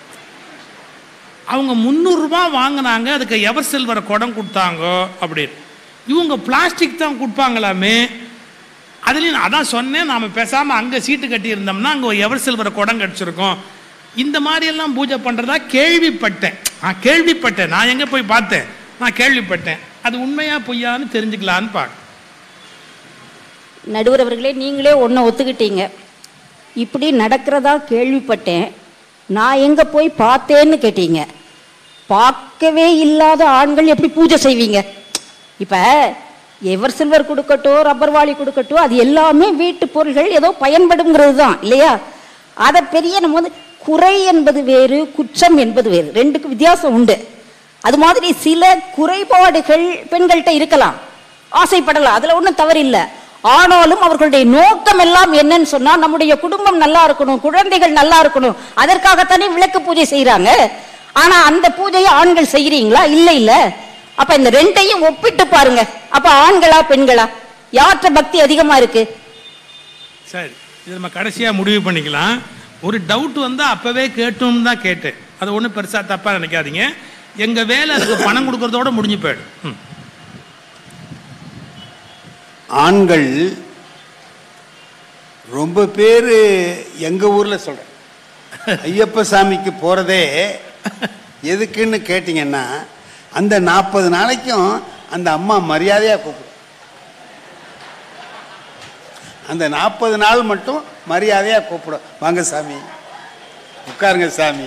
அவங்க முந்நூறுரூபா வாங்கினாங்க அதுக்கு எவர் சில்வர் குடம் கொடுத்தாங்க அப்படின்னு இவங்க பிளாஸ்டிக் தான் கொடுப்பாங்களாமே அதுலேயும் நான் அதான் சொன்னேன் நாம் பேசாமல் அங்கே சீட்டு கட்டியிருந்தோம்னா அங்கே எவர் சில்வர் குடம் கிடச்சிருக்கோம் இந்த மாதிரியெல்லாம் பூஜை பண்ணுறதா கேள்விப்பட்டேன் நான் கேள்விப்பட்டேன் நான் எங்கே போய் பார்த்தேன் நான் கேள்விப்பட்டேன் அது உண்மையா பொய்யான்னு தெரிஞ்சுக்கலான்னு பார்க்க நடுவர் அவர்களே நீங்களே ஒன்றை ஒத்துக்கிட்டீங்க இப்படி நடக்கிறதா கேள்விப்பட்டேன் நான் எங்க போய் பார்த்தேன்னு கேட்டீங்க பார்க்கவே இல்லாத ஆண்கள் எப்படி பூஜை செய்வீங்க இப்ப எவர் சில்வர் கொடுக்கட்டும் ரப்பர் வாளி கொடுக்கட்டும் அது எல்லாமே வீட்டு பொருள்கள் ஏதோ பயன்படுங்கிறது தான் இல்லையா அதை பெரிய நம்ம வந்து குறை என்பது வேறு குற்றம் என்பது வேறு ரெண்டுக்கு வித்தியாசம் உண்டு அது மாதிரி சில குறைபாடுகள் பெண்கள்கிட்ட இருக்கலாம் ஆசைப்படலாம் அதுல ஒன்றும் தவறு இல்லை ஆனாலும் அவர்களுடைய நோக்கம் எல்லாம் என்னன்னு சொன்னா நம்முடைய குடும்பம் நல்லா இருக்கணும் குழந்தைகள் நல்லா இருக்கணும் அதற்காகத்தானே விளக்கு பூஜை செய்யறாங்க ஆனா அந்த பூஜையை ஆண்கள் செய்யறீங்களா இல்ல இல்ல அப்ப இந்த ரெண்டையும் ஒப்பிட்டு பாருங்க அப்ப ஆண்களா பெண்களா யார்கிட்ட பக்தி அதிகமா இருக்கு சரி இது நம்ம கடைசியாக முடிவு பண்ணிக்கலாம் ஒரு டவுட் வந்து அப்போவே கேட்டோம்னு தான் கேட்டேன் அது ஒன்றும் பெருசாக தப்பாக நினைக்காதீங்க எங்கள் வேலை அதுக்கு பணம் கொடுக்கறதோட முடிஞ்சு போயிடும் ம் ஆண்கள் ரொம்ப பேர் எங்க ஊர்ல சொல்றேன் ஐயப்ப சாமிக்கு போறதே எதுக்குன்னு கேட்டிங்கன்னா அந்த நாற்பது நாளைக்கும் அந்த அம்மா மரியாதையா கூப்பிடும் அந்த நாற்பது நாள் மட்டும் மரியாதையா கூப்பிடும் வாங்க சாமி உட்காருங்க சாமி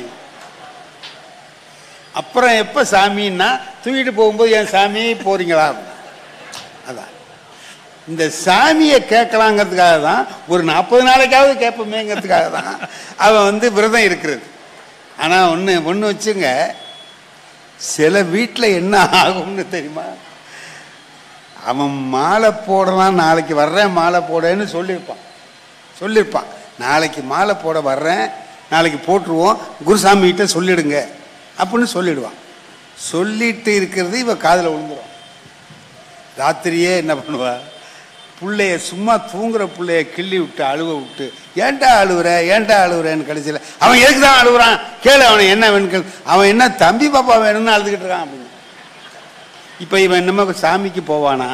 அப்புறம் எப்போ சாமின்னா தூக்கிட்டு போகும்போது என் சாமி போறீங்களா அதான் இந்த சாமியை கேட்கலாங்கிறதுக்காக தான் ஒரு நாற்பது நாளைக்காவது கேட்போமேங்கிறதுக்காக தான் அவன் வந்து விரதம் இருக்கிறது ஆனால் ஒன்று ஒன்று வச்சுங்க சில வீட்டில் என்ன ஆகும்னு தெரியுமா அவன் மாலை போடலாம் நாளைக்கு வர்றேன் மாலை போடன்னு சொல்லியிருப்பான் சொல்லியிருப்பான் நாளைக்கு மாலை போட வர்றேன் நாளைக்கு போட்டுருவோம் குருசாமி கிட்ட சொல்லிடுங்க அப்படின்னு சொல்லிடுவான் சொல்லிட்டு இருக்கிறது இவ காதில் விழுந்துரும் ராத்திரியே என்ன பண்ணுவா புள்ளைய சும்மா தூங்குற புள்ளைய கிள்ளி விட்டு அழுவ விட்டு ஏன்டா அழுவுற ஏன்டா அழுவுறேன்னு கடைசியில் அவன் எதுக்கு தான் அழுகுறான் கேளு அவனை என்ன வேணும் கேளு அவன் என்ன தம்பி பாப்பா வேணும்னு அழுதுகிட்டு இருக்கான் அப்படின்னு இப்போ இவன் என்னமோ சாமிக்கு போவானா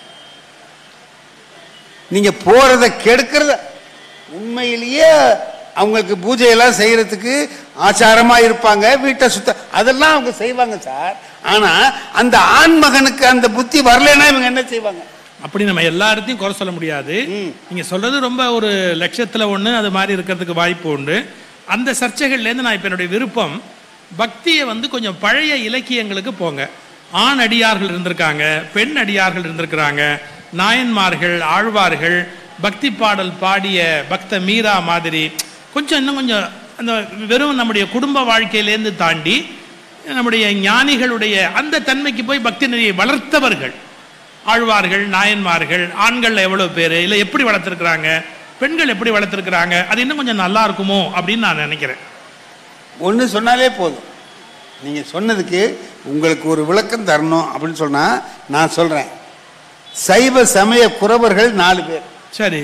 நீங்க போறத கெடுக்கிறத உண்மையிலேயே அவங்களுக்கு பூஜையெல்லாம் செய்யறதுக்கு ஆச்சாரமா இருப்பாங்க வீட்டை சுத்த அதெல்லாம் அவங்க செய்வாங்க சார் ஆனா அந்த ஆண் மகனுக்கு அந்த புத்தி வரலைன்னா இவங்க என்ன செய்வாங்க அப்படி நம்ம எல்லா இடத்தையும் குறை சொல்ல முடியாது ம். நீங்க சொல்றது ரொம்ப ஒரு லட்சத்துல ஒண்ணு அது மாதிரி இருக்கிறதுக்கு வாய்ப்பு உண்டு அந்த சர்ச்சைகள்லேருந்து நான் இப்போ என்னுடைய விருப்பம் பக்தியை வந்து கொஞ்சம் பழைய இலக்கியங்களுக்கு போங்க ஆண் அடியார்கள் இருந்திருக்காங்க பெண் அடியார்கள் இருந்திருக்கிறாங்க நாயன்மார்கள் ஆழ்வார்கள் பக்தி பாடல் பாடிய பக்த மீரா மாதிரி கொஞ்சம் இன்னும் கொஞ்சம் அந்த வெறும் நம்முடைய குடும்ப வாழ்க்கையிலேருந்து தாண்டி நம்முடைய ஞானிகளுடைய அந்த தன்மைக்கு போய் பக்தி நெறியை வளர்த்தவர்கள் ஆழ்வார்கள் நாயன்மார்கள் ஆண்கள் எவ்வளவு பேர் இல்லை எப்படி வளர்த்துருக்குறாங்க பெண்கள் எப்படி வளர்த்துருக்குறாங்க அது இன்னும் கொஞ்சம் நல்லா இருக்குமோ அப்படின்னு நான் நினைக்கிறேன் ஒன்று சொன்னாலே போதும் நீங்கள் சொன்னதுக்கு உங்களுக்கு ஒரு விளக்கம் தரணும் அப்படின்னு சொன்னால் நான் சொல்கிறேன் சைவ சமய குறவர்கள் நாலு பேர் சரி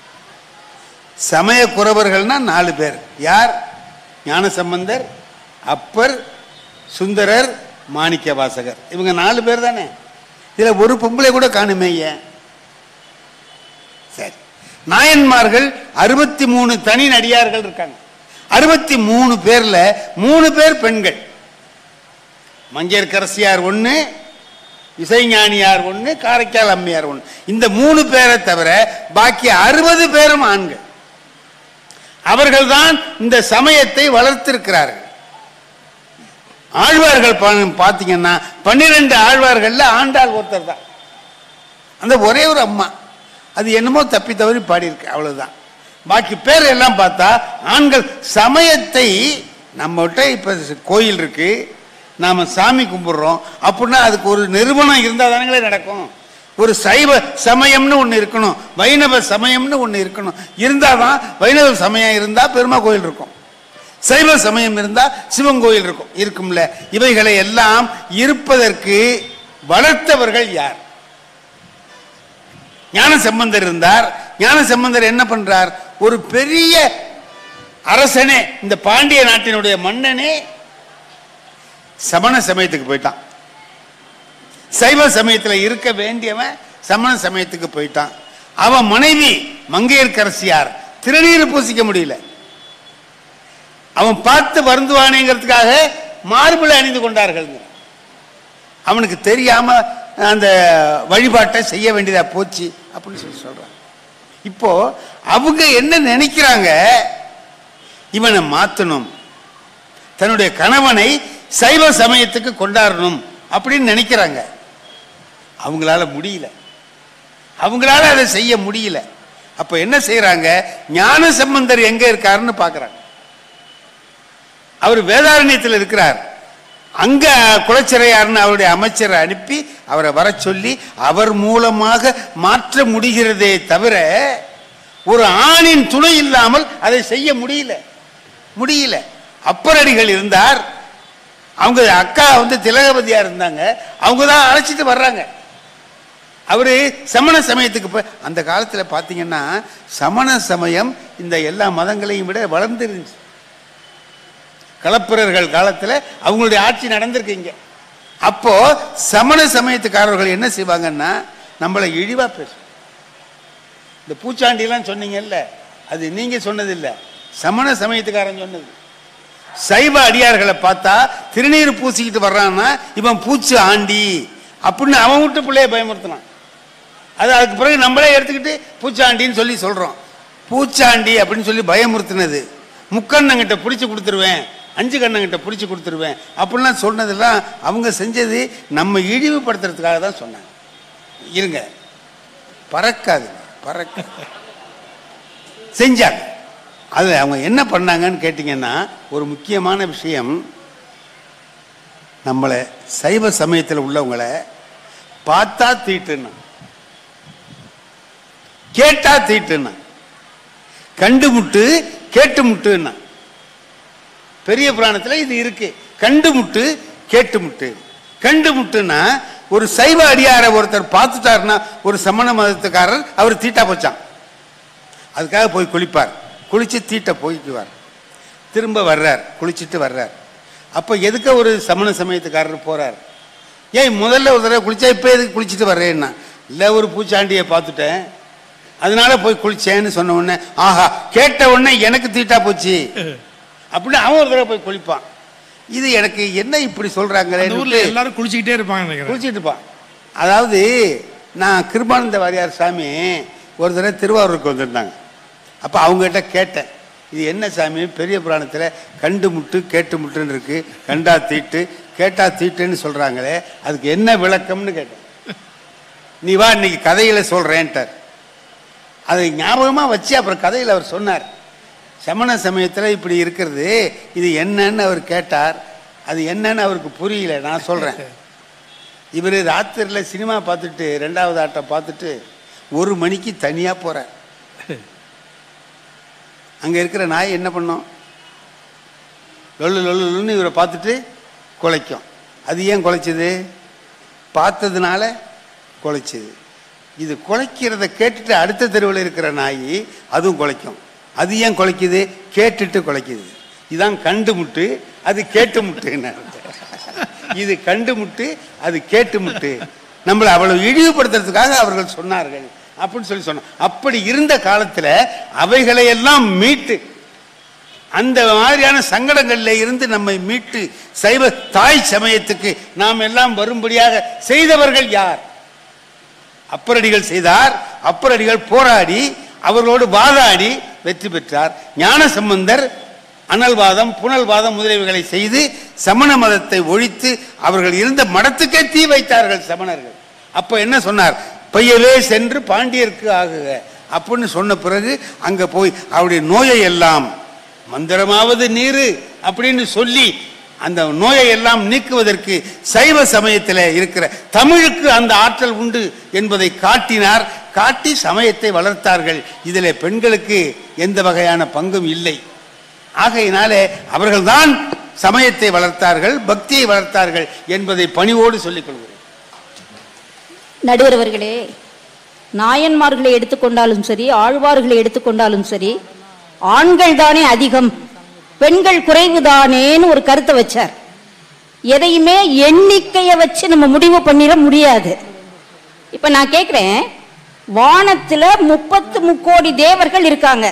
சமய குறவர்கள்னா நாலு பேர் யார் ஞானசம்பந்தர் அப்பர் சுந்தரர் மாணிக்க வாசகர் இவங்க நாலு பேர் தானே இதில் ஒரு பொம்பளை கூட காணுமே ஏன் சரி நாயன்மார்கள் அறுபத்தி மூணு தனி நடிகார்கள் இருக்காங்க அறுபத்தி மூணு பேர்ல மூணு பேர் பெண்கள் மங்கையர்கரசியார் ஒன்று இசைஞானியார் ஒன்று காரைக்கால் அம்மையார் ஒன்று இந்த மூணு பேரை தவிர பாக்கி அறுபது பேரும் ஆண்கள் அவர்கள்தான் இந்த சமயத்தை வளர்த்திருக்கிறார்கள் ஆழ்வார்கள் பா- பார்த்தீங்கன்னா பன்னிரெண்டு ஆழ்வார்கள்ல ஆண்டாள் ஒருத்தர் தான் அந்த ஒரே ஒரு அம்மா அது என்னமோ தப்பி தவறி பாடியிருக்கு அவ்வளவுதான் பாக்கி பேர் எல்லாம் பார்த்தா ஆண்கள் சமயத்தை நம்மகிட்ட இப்ப கோயில் இருக்கு நாம சாமி கும்பிடுறோம் அப்படின்னா அதுக்கு ஒரு நிறுவனம் இருந்தால் தானங்களே நடக்கும் ஒரு சைவ சமயம்னு ஒன்று இருக்கணும் வைணவ சமயம்னு ஒன்று இருக்கணும் இருந்தால் தான் வைணவ சமயம் இருந்தால் பெருமா கோயில் இருக்கும் சைவ சமயம் இருந்தா சிவன் கோயில் இருக்கும் இருக்கும்ல இவைகளை எல்லாம் இருப்பதற்கு வளர்த்தவர்கள் யார் ஞான சம்பந்தர் இருந்தார் ஞான சம்பந்தர் என்ன பண்றார் ஒரு பெரிய அரசனே இந்த பாண்டிய நாட்டினுடைய மன்னனே சமண சமயத்துக்கு போயிட்டான் சைவ சமயத்துல இருக்க வேண்டியவன் சமண சமயத்துக்கு போயிட்டான் அவன் மனைவி மங்கையர்க்கரசியார் திருநீர் பூசிக்க முடியல அவன் பார்த்து வருந்துவானேங்கிறதுக்காக மார்பிளை அணிந்து கொண்டார்கள் அவனுக்கு தெரியாம அந்த வழிபாட்டை செய்ய வேண்டியதா போச்சு அப்படின்னு சொல்லி சொல்றான் இப்போ அவங்க என்ன நினைக்கிறாங்க இவனை மாத்தணும் தன்னுடைய கணவனை சைவ சமயத்துக்கு கொண்டாடணும் அப்படின்னு நினைக்கிறாங்க அவங்களால முடியல அவங்களால அதை செய்ய முடியல அப்ப என்ன செய்யறாங்க ஞான சம்பந்தர் எங்க இருக்காருன்னு பார்க்கறாங்க அவர் வேதாரண்யத்தில் இருக்கிறார் அங்க குலச்சிறையார்னு அவருடைய அமைச்சரை அனுப்பி அவரை வர சொல்லி அவர் மூலமாக மாற்ற முடிகிறதே தவிர ஒரு ஆணின் துணை இல்லாமல் அதை செய்ய முடியல முடியல அப்பரடிகள் இருந்தார் அவங்க அக்கா வந்து திலகவதியா இருந்தாங்க அவங்க தான் அழைச்சிட்டு வர்றாங்க அவரு சமண சமயத்துக்கு போய் அந்த காலத்துல பாத்தீங்கன்னா சமண சமயம் இந்த எல்லா மதங்களையும் விட வளர்ந்துருந்துச்சு களப்பிரர்கள் காலத்துல அவங்களுடைய ஆட்சி நடந்திருக்கு இங்க அப்போ சமண சமயத்துக்காரர்கள் என்ன செய்வாங்கன்னா நம்மளை இழிவா பேசும் இந்த பூச்சாண்டிலாம் சொன்னீங்கல்ல அது நீங்க சொன்னதில்ல சமண சமயத்துக்காரன் சொன்னது சைவ அடியார்களை பார்த்தா திருநீர் பூசிக்கிட்டு வர்றான்னா இவன் பூச்சி ஆண்டி அப்படின்னு அவன் விட்டு பிள்ளைய பயமுறுத்தினான் அது அதுக்கு பிறகு நம்மளே எடுத்துக்கிட்டு பூச்சாண்டின்னு சொல்லி சொல்றோம் பூச்சாண்டி அப்படின்னு சொல்லி பயமுறுத்தினது முக்கண்ணங்கிட்ட பிடிச்சி கொடுத்துருவேன் அஞ்சு கண்ணங்கிட்ட பிடிச்சி கொடுத்துருவேன் அப்படிலாம் சொன்னதெல்லாம் அவங்க செஞ்சது நம்ம இழிவுபடுத்துறதுக்காக தான் சொன்னாங்க இருங்க பறக்காது பறக்க செஞ்சாங்க அது அவங்க என்ன பண்ணாங்கன்னு கேட்டிங்கன்னா ஒரு முக்கியமான விஷயம் நம்மளை சைவ சமயத்தில் உள்ளவங்களை பார்த்தா தீட்டுன்னா கேட்டா தீட்டுன்னா கண்டு முட்டு கேட்டு முட்டுன்னா பெரிய புராணத்தில் இது இருக்கு கண்டு முட்டு கேட்டு முட்டு கண்டு முட்டுன்னா ஒரு சைவ அடியாரை ஒருத்தர் பார்த்துட்டாருன்னா ஒரு சமண மதத்துக்காரர் அவர் தீட்டா போச்சான் அதுக்காக போய் குளிப்பார் குளிச்சு தீட்ட போய்க்குவார் திரும்ப வர்றார் குளிச்சுட்டு வர்றார் அப்போ எதுக்க ஒரு சமண சமயத்துக்காரர் போறார் ஏன் முதல்ல ஒரு தடவை குளிச்சா இப்போ எதுக்கு குளிச்சுட்டு வர்றேன்னா இல்லை ஒரு பூச்சாண்டியை பார்த்துட்டேன் அதனால போய் குளிச்சேன்னு சொன்ன உடனே ஆஹா கேட்ட உடனே எனக்கு தீட்டா போச்சு அப்படின்னு அவன் ஒரு தடவை போய் குளிப்பான் இது எனக்கு என்ன இப்படி அந்த ஊர்ல சொல்றாங்களே எல்லாரும் குளிச்சுக்கிட்டே இருப்பாங்க நினைக்கிறேன் குளிச்சுட்டு இருப்பான் அதாவது நான் கிருபானந்த வாரியார் சாமி ஒரு தடவை திருவாரூருக்கு வந்திருந்தாங்க அப்போ அவங்ககிட்ட கேட்டேன் இது என்ன சாமி பெரிய புராணத்தில் கண்டு முட்டு கேட்டு முட்டுன்னு இருக்கு கண்டா தீட்டு கேட்டா தீட்டுன்னு சொல்றாங்களே அதுக்கு என்ன விளக்கம்னு கேட்டேன் நீ வா இன்னைக்கு கதையில சொல்றேன்ட்டார் அதை ஞாபகமா வச்சு அப்புறம் கதையில் அவர் சொன்னார் சமண சமயத்தில் இப்படி இருக்கிறது இது என்னன்னு அவர் கேட்டார் அது என்னன்னு அவருக்கு புரியல நான் சொல்றேன் இவர் ராத்திரியில் சினிமா பார்த்துட்டு ரெண்டாவது ஆட்டம் பார்த்துட்டு ஒரு மணிக்கு தனியாக போகிறார் அங்கே இருக்கிற நாய் என்ன பண்ணும் லொல்லு லொல்லு லொல்லுன்னு இவரை பார்த்துட்டு குலைக்கும் அது ஏன் குலைச்சது பார்த்ததுனால குலைச்சது இது குலைக்கிறத கேட்டுட்டு அடுத்த தெருவில் இருக்கிற நாய் அதுவும் குலைக்கும் அது ஏன் குலைக்குது கேட்டுட்டு குலைக்குது இதான் கண்டு முட்டு அது கேட்டு முட்டுன்னு இது கண்டு முட்டு அது கேட்டு முட்டு நம்மளை அவ்வளவு இழிவுபடுத்துறதுக்காக அவர்கள் சொன்னார்கள் அப்படின்னு சொல்லி சொன்னோம் அப்படி இருந்த காலத்துல அவைகளை எல்லாம் மீட்டு அந்த மாதிரியான சங்கடங்கள்ல இருந்து நம்மை மீட்டு சைவ தாய் சமயத்துக்கு நாம் எல்லாம் வரும்படியாக செய்தவர்கள் யார் அப்பரடிகள் செய்தார் அப்பரடிகள் போராடி அவர்களோடு வாதாடி வெற்றி பெற்றார் ஞான சம்பந்தர் அனல்வாதம் புனல்வாதம் முதலியவைகளை செய்து சமண மதத்தை ஒழித்து அவர்கள் இருந்த மடத்துக்கே தீ வைத்தார்கள் சமணர்கள் அப்ப என்ன சொன்னார் பையவே சென்று பாண்டியருக்கு ஆகுக அப்படின்னு சொன்ன பிறகு அங்க போய் அவருடைய நோயை எல்லாம் மந்திரமாவது நீரு அப்படின்னு சொல்லி அந்த நோயை எல்லாம் நீக்குவதற்கு சைவ சமயத்தில் இருக்கிற தமிழுக்கு அந்த ஆற்றல் உண்டு என்பதை காட்டினார் காட்டி சமயத்தை வளர்த்தார்கள் இதில் பெண்களுக்கு எந்த வகையான பங்கும் இல்லை ஆகையினாலே அவர்கள்தான் சமயத்தை வளர்த்தார்கள் பக்தியை வளர்த்தார்கள் என்பதை பணிவோடு சொல்லிக் கொள்கிறேன் நடுவர் அவர்களே நாயன்மார்களை எடுத்துக்கொண்டாலும் சரி ஆழ்வார்களை எடுத்துக்கொண்டாலும் சரி ஆண்கள் தானே அதிகம் பெண்கள் குறைவுதானேன்னு ஒரு கருத்தை வச்சார் எதையுமே எண்ணிக்கையை வச்சு நம்ம முடிவு பண்ணிட முடியாது இப்ப நான் கேக்குறேன் வானத்துல முப்பத்து முக்கோடி தேவர்கள் இருக்காங்க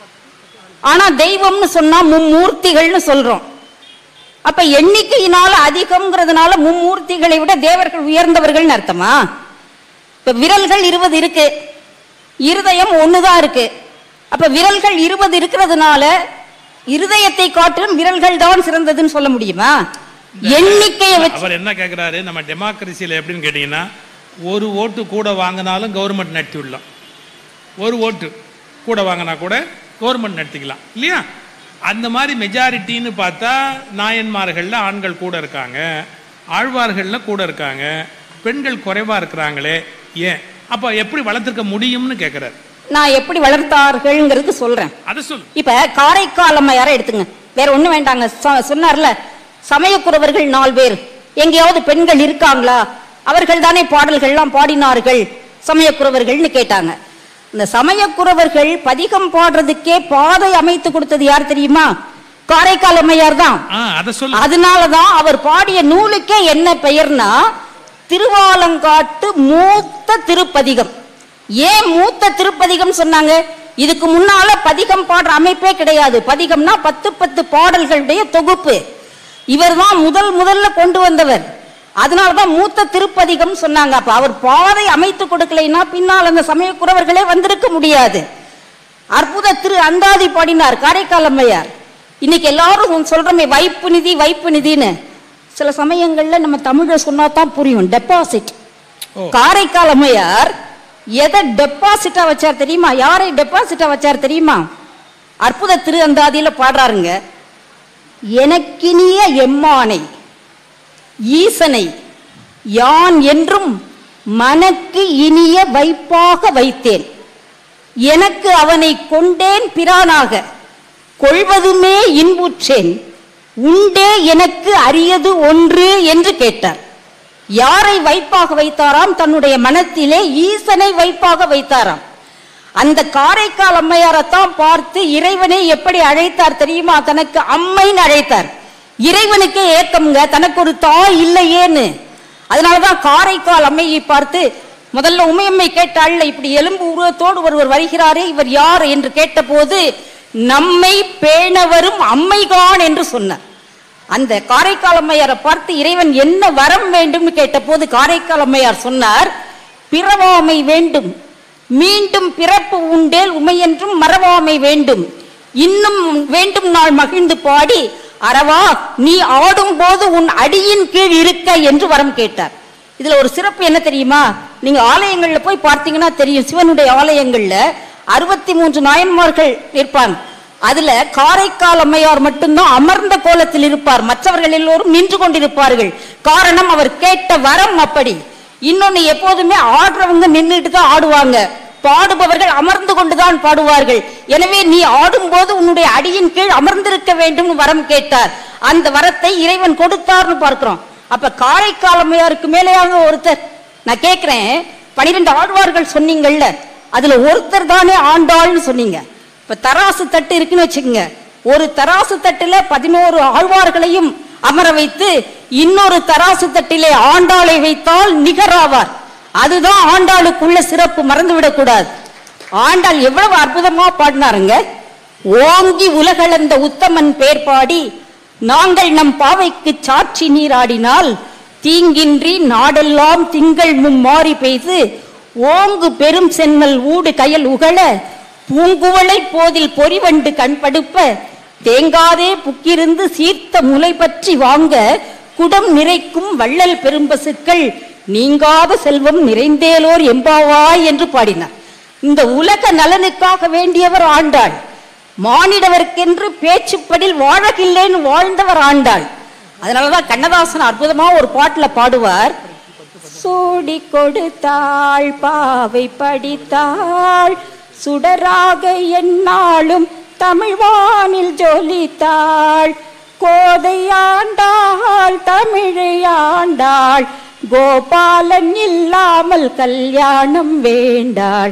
ஆனா தெய்வம்னு சொன்னா மும்மூர்த்திகள்னு சொல்றோம் அப்ப எண்ணிக்கையினால அதிகம்ங்கிறதுனால மும்மூர்த்திகளை விட தேவர்கள் உயர்ந்தவர்கள்னு அர்த்தமா இப்ப விரல்கள் இருபது இருக்கு இருதயம் ஒண்ணுதான் இருக்கு அப்ப விரல்கள் இருபது இருக்கிறதுனால இருதயத்தை காட்டிலும் விரல்கள் தான் சிறந்ததுன்னு சொல்ல முடியுமா எண்ணிக்கையை வச்சு அவர் என்ன கேட்குறாரு நம்ம டெமோக்ரஸியில் எப்படின்னு கேட்டிங்கன்னா ஒரு ஓட்டு கூட வாங்கினாலும் கவர்மெண்ட் நடத்தி விடலாம் ஒரு ஓட்டு கூட வாங்கினா கூட கவர்மெண்ட் நடத்திக்கலாம் இல்லையா அந்த மாதிரி மெஜாரிட்டின்னு பார்த்தா நாயன்மார்களில் ஆண்கள் கூட இருக்காங்க ஆழ்வார்களில் கூட இருக்காங்க பெண்கள் குறைவாக இருக்கிறாங்களே ஏன் அப்போ எப்படி வளர்த்துருக்க முடியும்னு கேட்குறாரு நான் எப்படி வளர்த்தார்கள்ங்கிறது சொல்றேன் அதை சொல்லு இப்ப காரைக்கால் அம்மையார எடுத்துங்க வேற ஒண்ணும் வேண்டாங்க சொ- சொன்னார்ல சமயக்குறவர்கள் நாலு பேர் எங்கேயாவது பெண்கள் இருக்காங்களா அவர்கள் தானே பாடல்கள்லாம் பாடினார்கள் சமயக்குறவர்கள்னு கேட்டாங்க இந்த சமயக்குறவர்கள் பதிகம் பாடுறதுக்கே பாதை அமைத்து கொடுத்தது யார் தெரியுமா காரைக்கால் அம்மையார் தான் ஆ அதை சொல்லு அதனாலதான் அவர் பாடிய நூலுக்கே என்ன பெயர்னா திருவாலங்காட்டு மூத்த திருப்பதிகம் ஏன் மூத்த திருப்பதிகம் சொன்னாங்க இதுக்கு முன்னால பதிகம் பாடுற அமைப்பே கிடையாது பதிகம்னா பத்து பத்து பாடல்களுடைய தொகுப்பு இவர்தான் முதல் முதல்ல கொண்டு வந்தவர் அதனாலதான் மூத்த திருப்பதிகம் சொன்னாங்க அப்ப அவர் பாதை அமைத்து கொடுக்கலைன்னா பின்னால் அந்த சமயக்குறவர்களே வந்திருக்க முடியாது அற்புத திரு அந்தாதி பாடினார் காரைக்கால் அம்மையார் இன்னைக்கு எல்லாரும் சொல்றோமே வைப்பு நிதி வைப்பு நிதின்னு சில சமயங்கள்ல நம்ம தமிழ சொன்னா தான் புரியும் டெபாசிட் ஓ. காரைக்கால் அம்மையார் எதை டெபாசிட்டா வச்சார் தெரியுமா யாரை டெபாசிட்டா வச்சார் தெரியுமா அற்புத திரு அந்தாதியில பாடுறாருங்க எனக்கினிய எம்மானை ஈசனை யான் என்றும் மனக்கு இனிய வைப்பாக வைத்தேன் எனக்கு அவனை கொண்டேன் பிரானாக கொள்வதுமே இன்புற்றேன் உண்டே எனக்கு அரியது ஒன்று என்று கேட்டார் யாரை வைப்பாக வைத்தாராம் தன்னுடைய மனத்திலே ஈசனை வைப்பாக வைத்தாராம் அந்த காரைக்கால் அம்மையாரைத்தான் பார்த்து இறைவனை எப்படி அழைத்தார் தெரியுமா தனக்கு அம்மைன்னு அழைத்தார் இறைவனுக்கே ஏக்கம்ங்க தனக்கு ஒரு தாய் இல்லையேன்னு அதனாலதான் காரைக்கால் அம்மையை பார்த்து முதல்ல உமையம்மை கேட்டாள்ல இப்படி எலும்பு உருவத்தோடு ஒருவர் வருகிறாரே இவர் யார் என்று கேட்டபோது நம்மை பேணவரும் அம்மைகான் என்று சொன்னார் அந்த காரைக்கால் அம்மையாரை பார்த்து இறைவன் என்ன வரம் வேண்டும் கேட்டபோது காரைக்கால் அம்மையார் சொன்னார் பிறவாமை வேண்டும் மீண்டும் பிறப்பு உண்டேல் உமையென்றும் மறவாமை வேண்டும் இன்னும் வேண்டும் நாள் மகிழ்ந்து பாடி அரவா நீ ஆடும் போது உன் அடியின் கீழ் இருக்க என்று வரம் கேட்டார் இதுல ஒரு சிறப்பு என்ன தெரியுமா நீங்க ஆலயங்கள்ல போய் பார்த்தீங்கன்னா தெரியும் சிவனுடைய ஆலயங்கள்ல அறுபத்தி மூன்று நாயன்மார்கள் இருப்பாங்க அதுல காரைக்கால் அம்மையார் மட்டும்தான் அமர்ந்த கோலத்தில் இருப்பார் மற்றவர்கள் எல்லோரும் நின்று கொண்டிருப்பார்கள் காரணம் அவர் கேட்ட வரம் அப்படி இன்னொன்னு எப்போதுமே ஆடுறவங்க நின்றுட்டு தான் ஆடுவாங்க பாடுபவர்கள் அமர்ந்து கொண்டுதான் பாடுவார்கள் எனவே நீ ஆடும்போது உன்னுடைய அடியின் கீழ் அமர்ந்திருக்க வேண்டும்னு வரம் கேட்டார் அந்த வரத்தை இறைவன் கொடுத்தார்னு பார்க்கிறோம் அப்ப காரைக்கால் அம்மையாருக்கு மேலேயாக ஒருத்தர் நான் கேட்கிறேன் பனிரெண்டு ஆழ்வார்கள் சொன்னீங்கல்ல அதுல ஒருத்தர் தானே ஆண்டாள்னு சொன்னீங்க இப்ப தராசு தட்டு இருக்குன்னு வச்சுக்கோங்க ஒரு தராசு தட்டுல பதினோரு ஆழ்வார்களையும் அமர வைத்து இன்னொரு தராசு தட்டிலே ஆண்டாளை வைத்தால் நிகராவார் அதுதான் ஆண்டாளுக்குள்ள சிறப்பு மறந்துவிடக் கூடாது ஆண்டாள் எவ்வளவு அற்புதமா பாடினாருங்க ஓங்கி உலகளந்த உத்தமன் பேர் பாடி நாங்கள் நம் பாவைக்கு சாட்சி நீராடினால் தீங்கின்றி நாடெல்லாம் திங்கள் மும்மாறி பெய்து ஓங்கு பெரும் சென்னல் ஊடு கயல் உகள பூங்குவளை போதில் பொறிவண்டு கண்படுப்ப தேங்காதே புக்கிருந்து சீர்த்த முலை பற்றி வாங்க குடம் நிறைக்கும் வள்ளல் பெரும்பசுக்கள் நீங்காத செல்வம் நிறைந்தேலோர் எம்பாவாய் என்று பாடினார் இந்த உலக நலனுக்காக வேண்டியவர் ஆண்டாள் மானிடவர்க்கென்று பேச்சுப்படில் வாழகில்லேன்னு வாழ்ந்தவர் ஆண்டாள் அதனாலதான் கண்ணதாசன் அற்புதமா ஒரு பாட்டுல பாடுவார் சூடி கொடுத்தாள் பாவை படித்தாள் சுடராக என்னாலும் தமிழ் வானில் ஜொலித்தாள் கோதை ஆண்டாள் தமிழை ஆண்டாள் கோபாலன் இல்லாமல் கல்யாணம் வேண்டாள்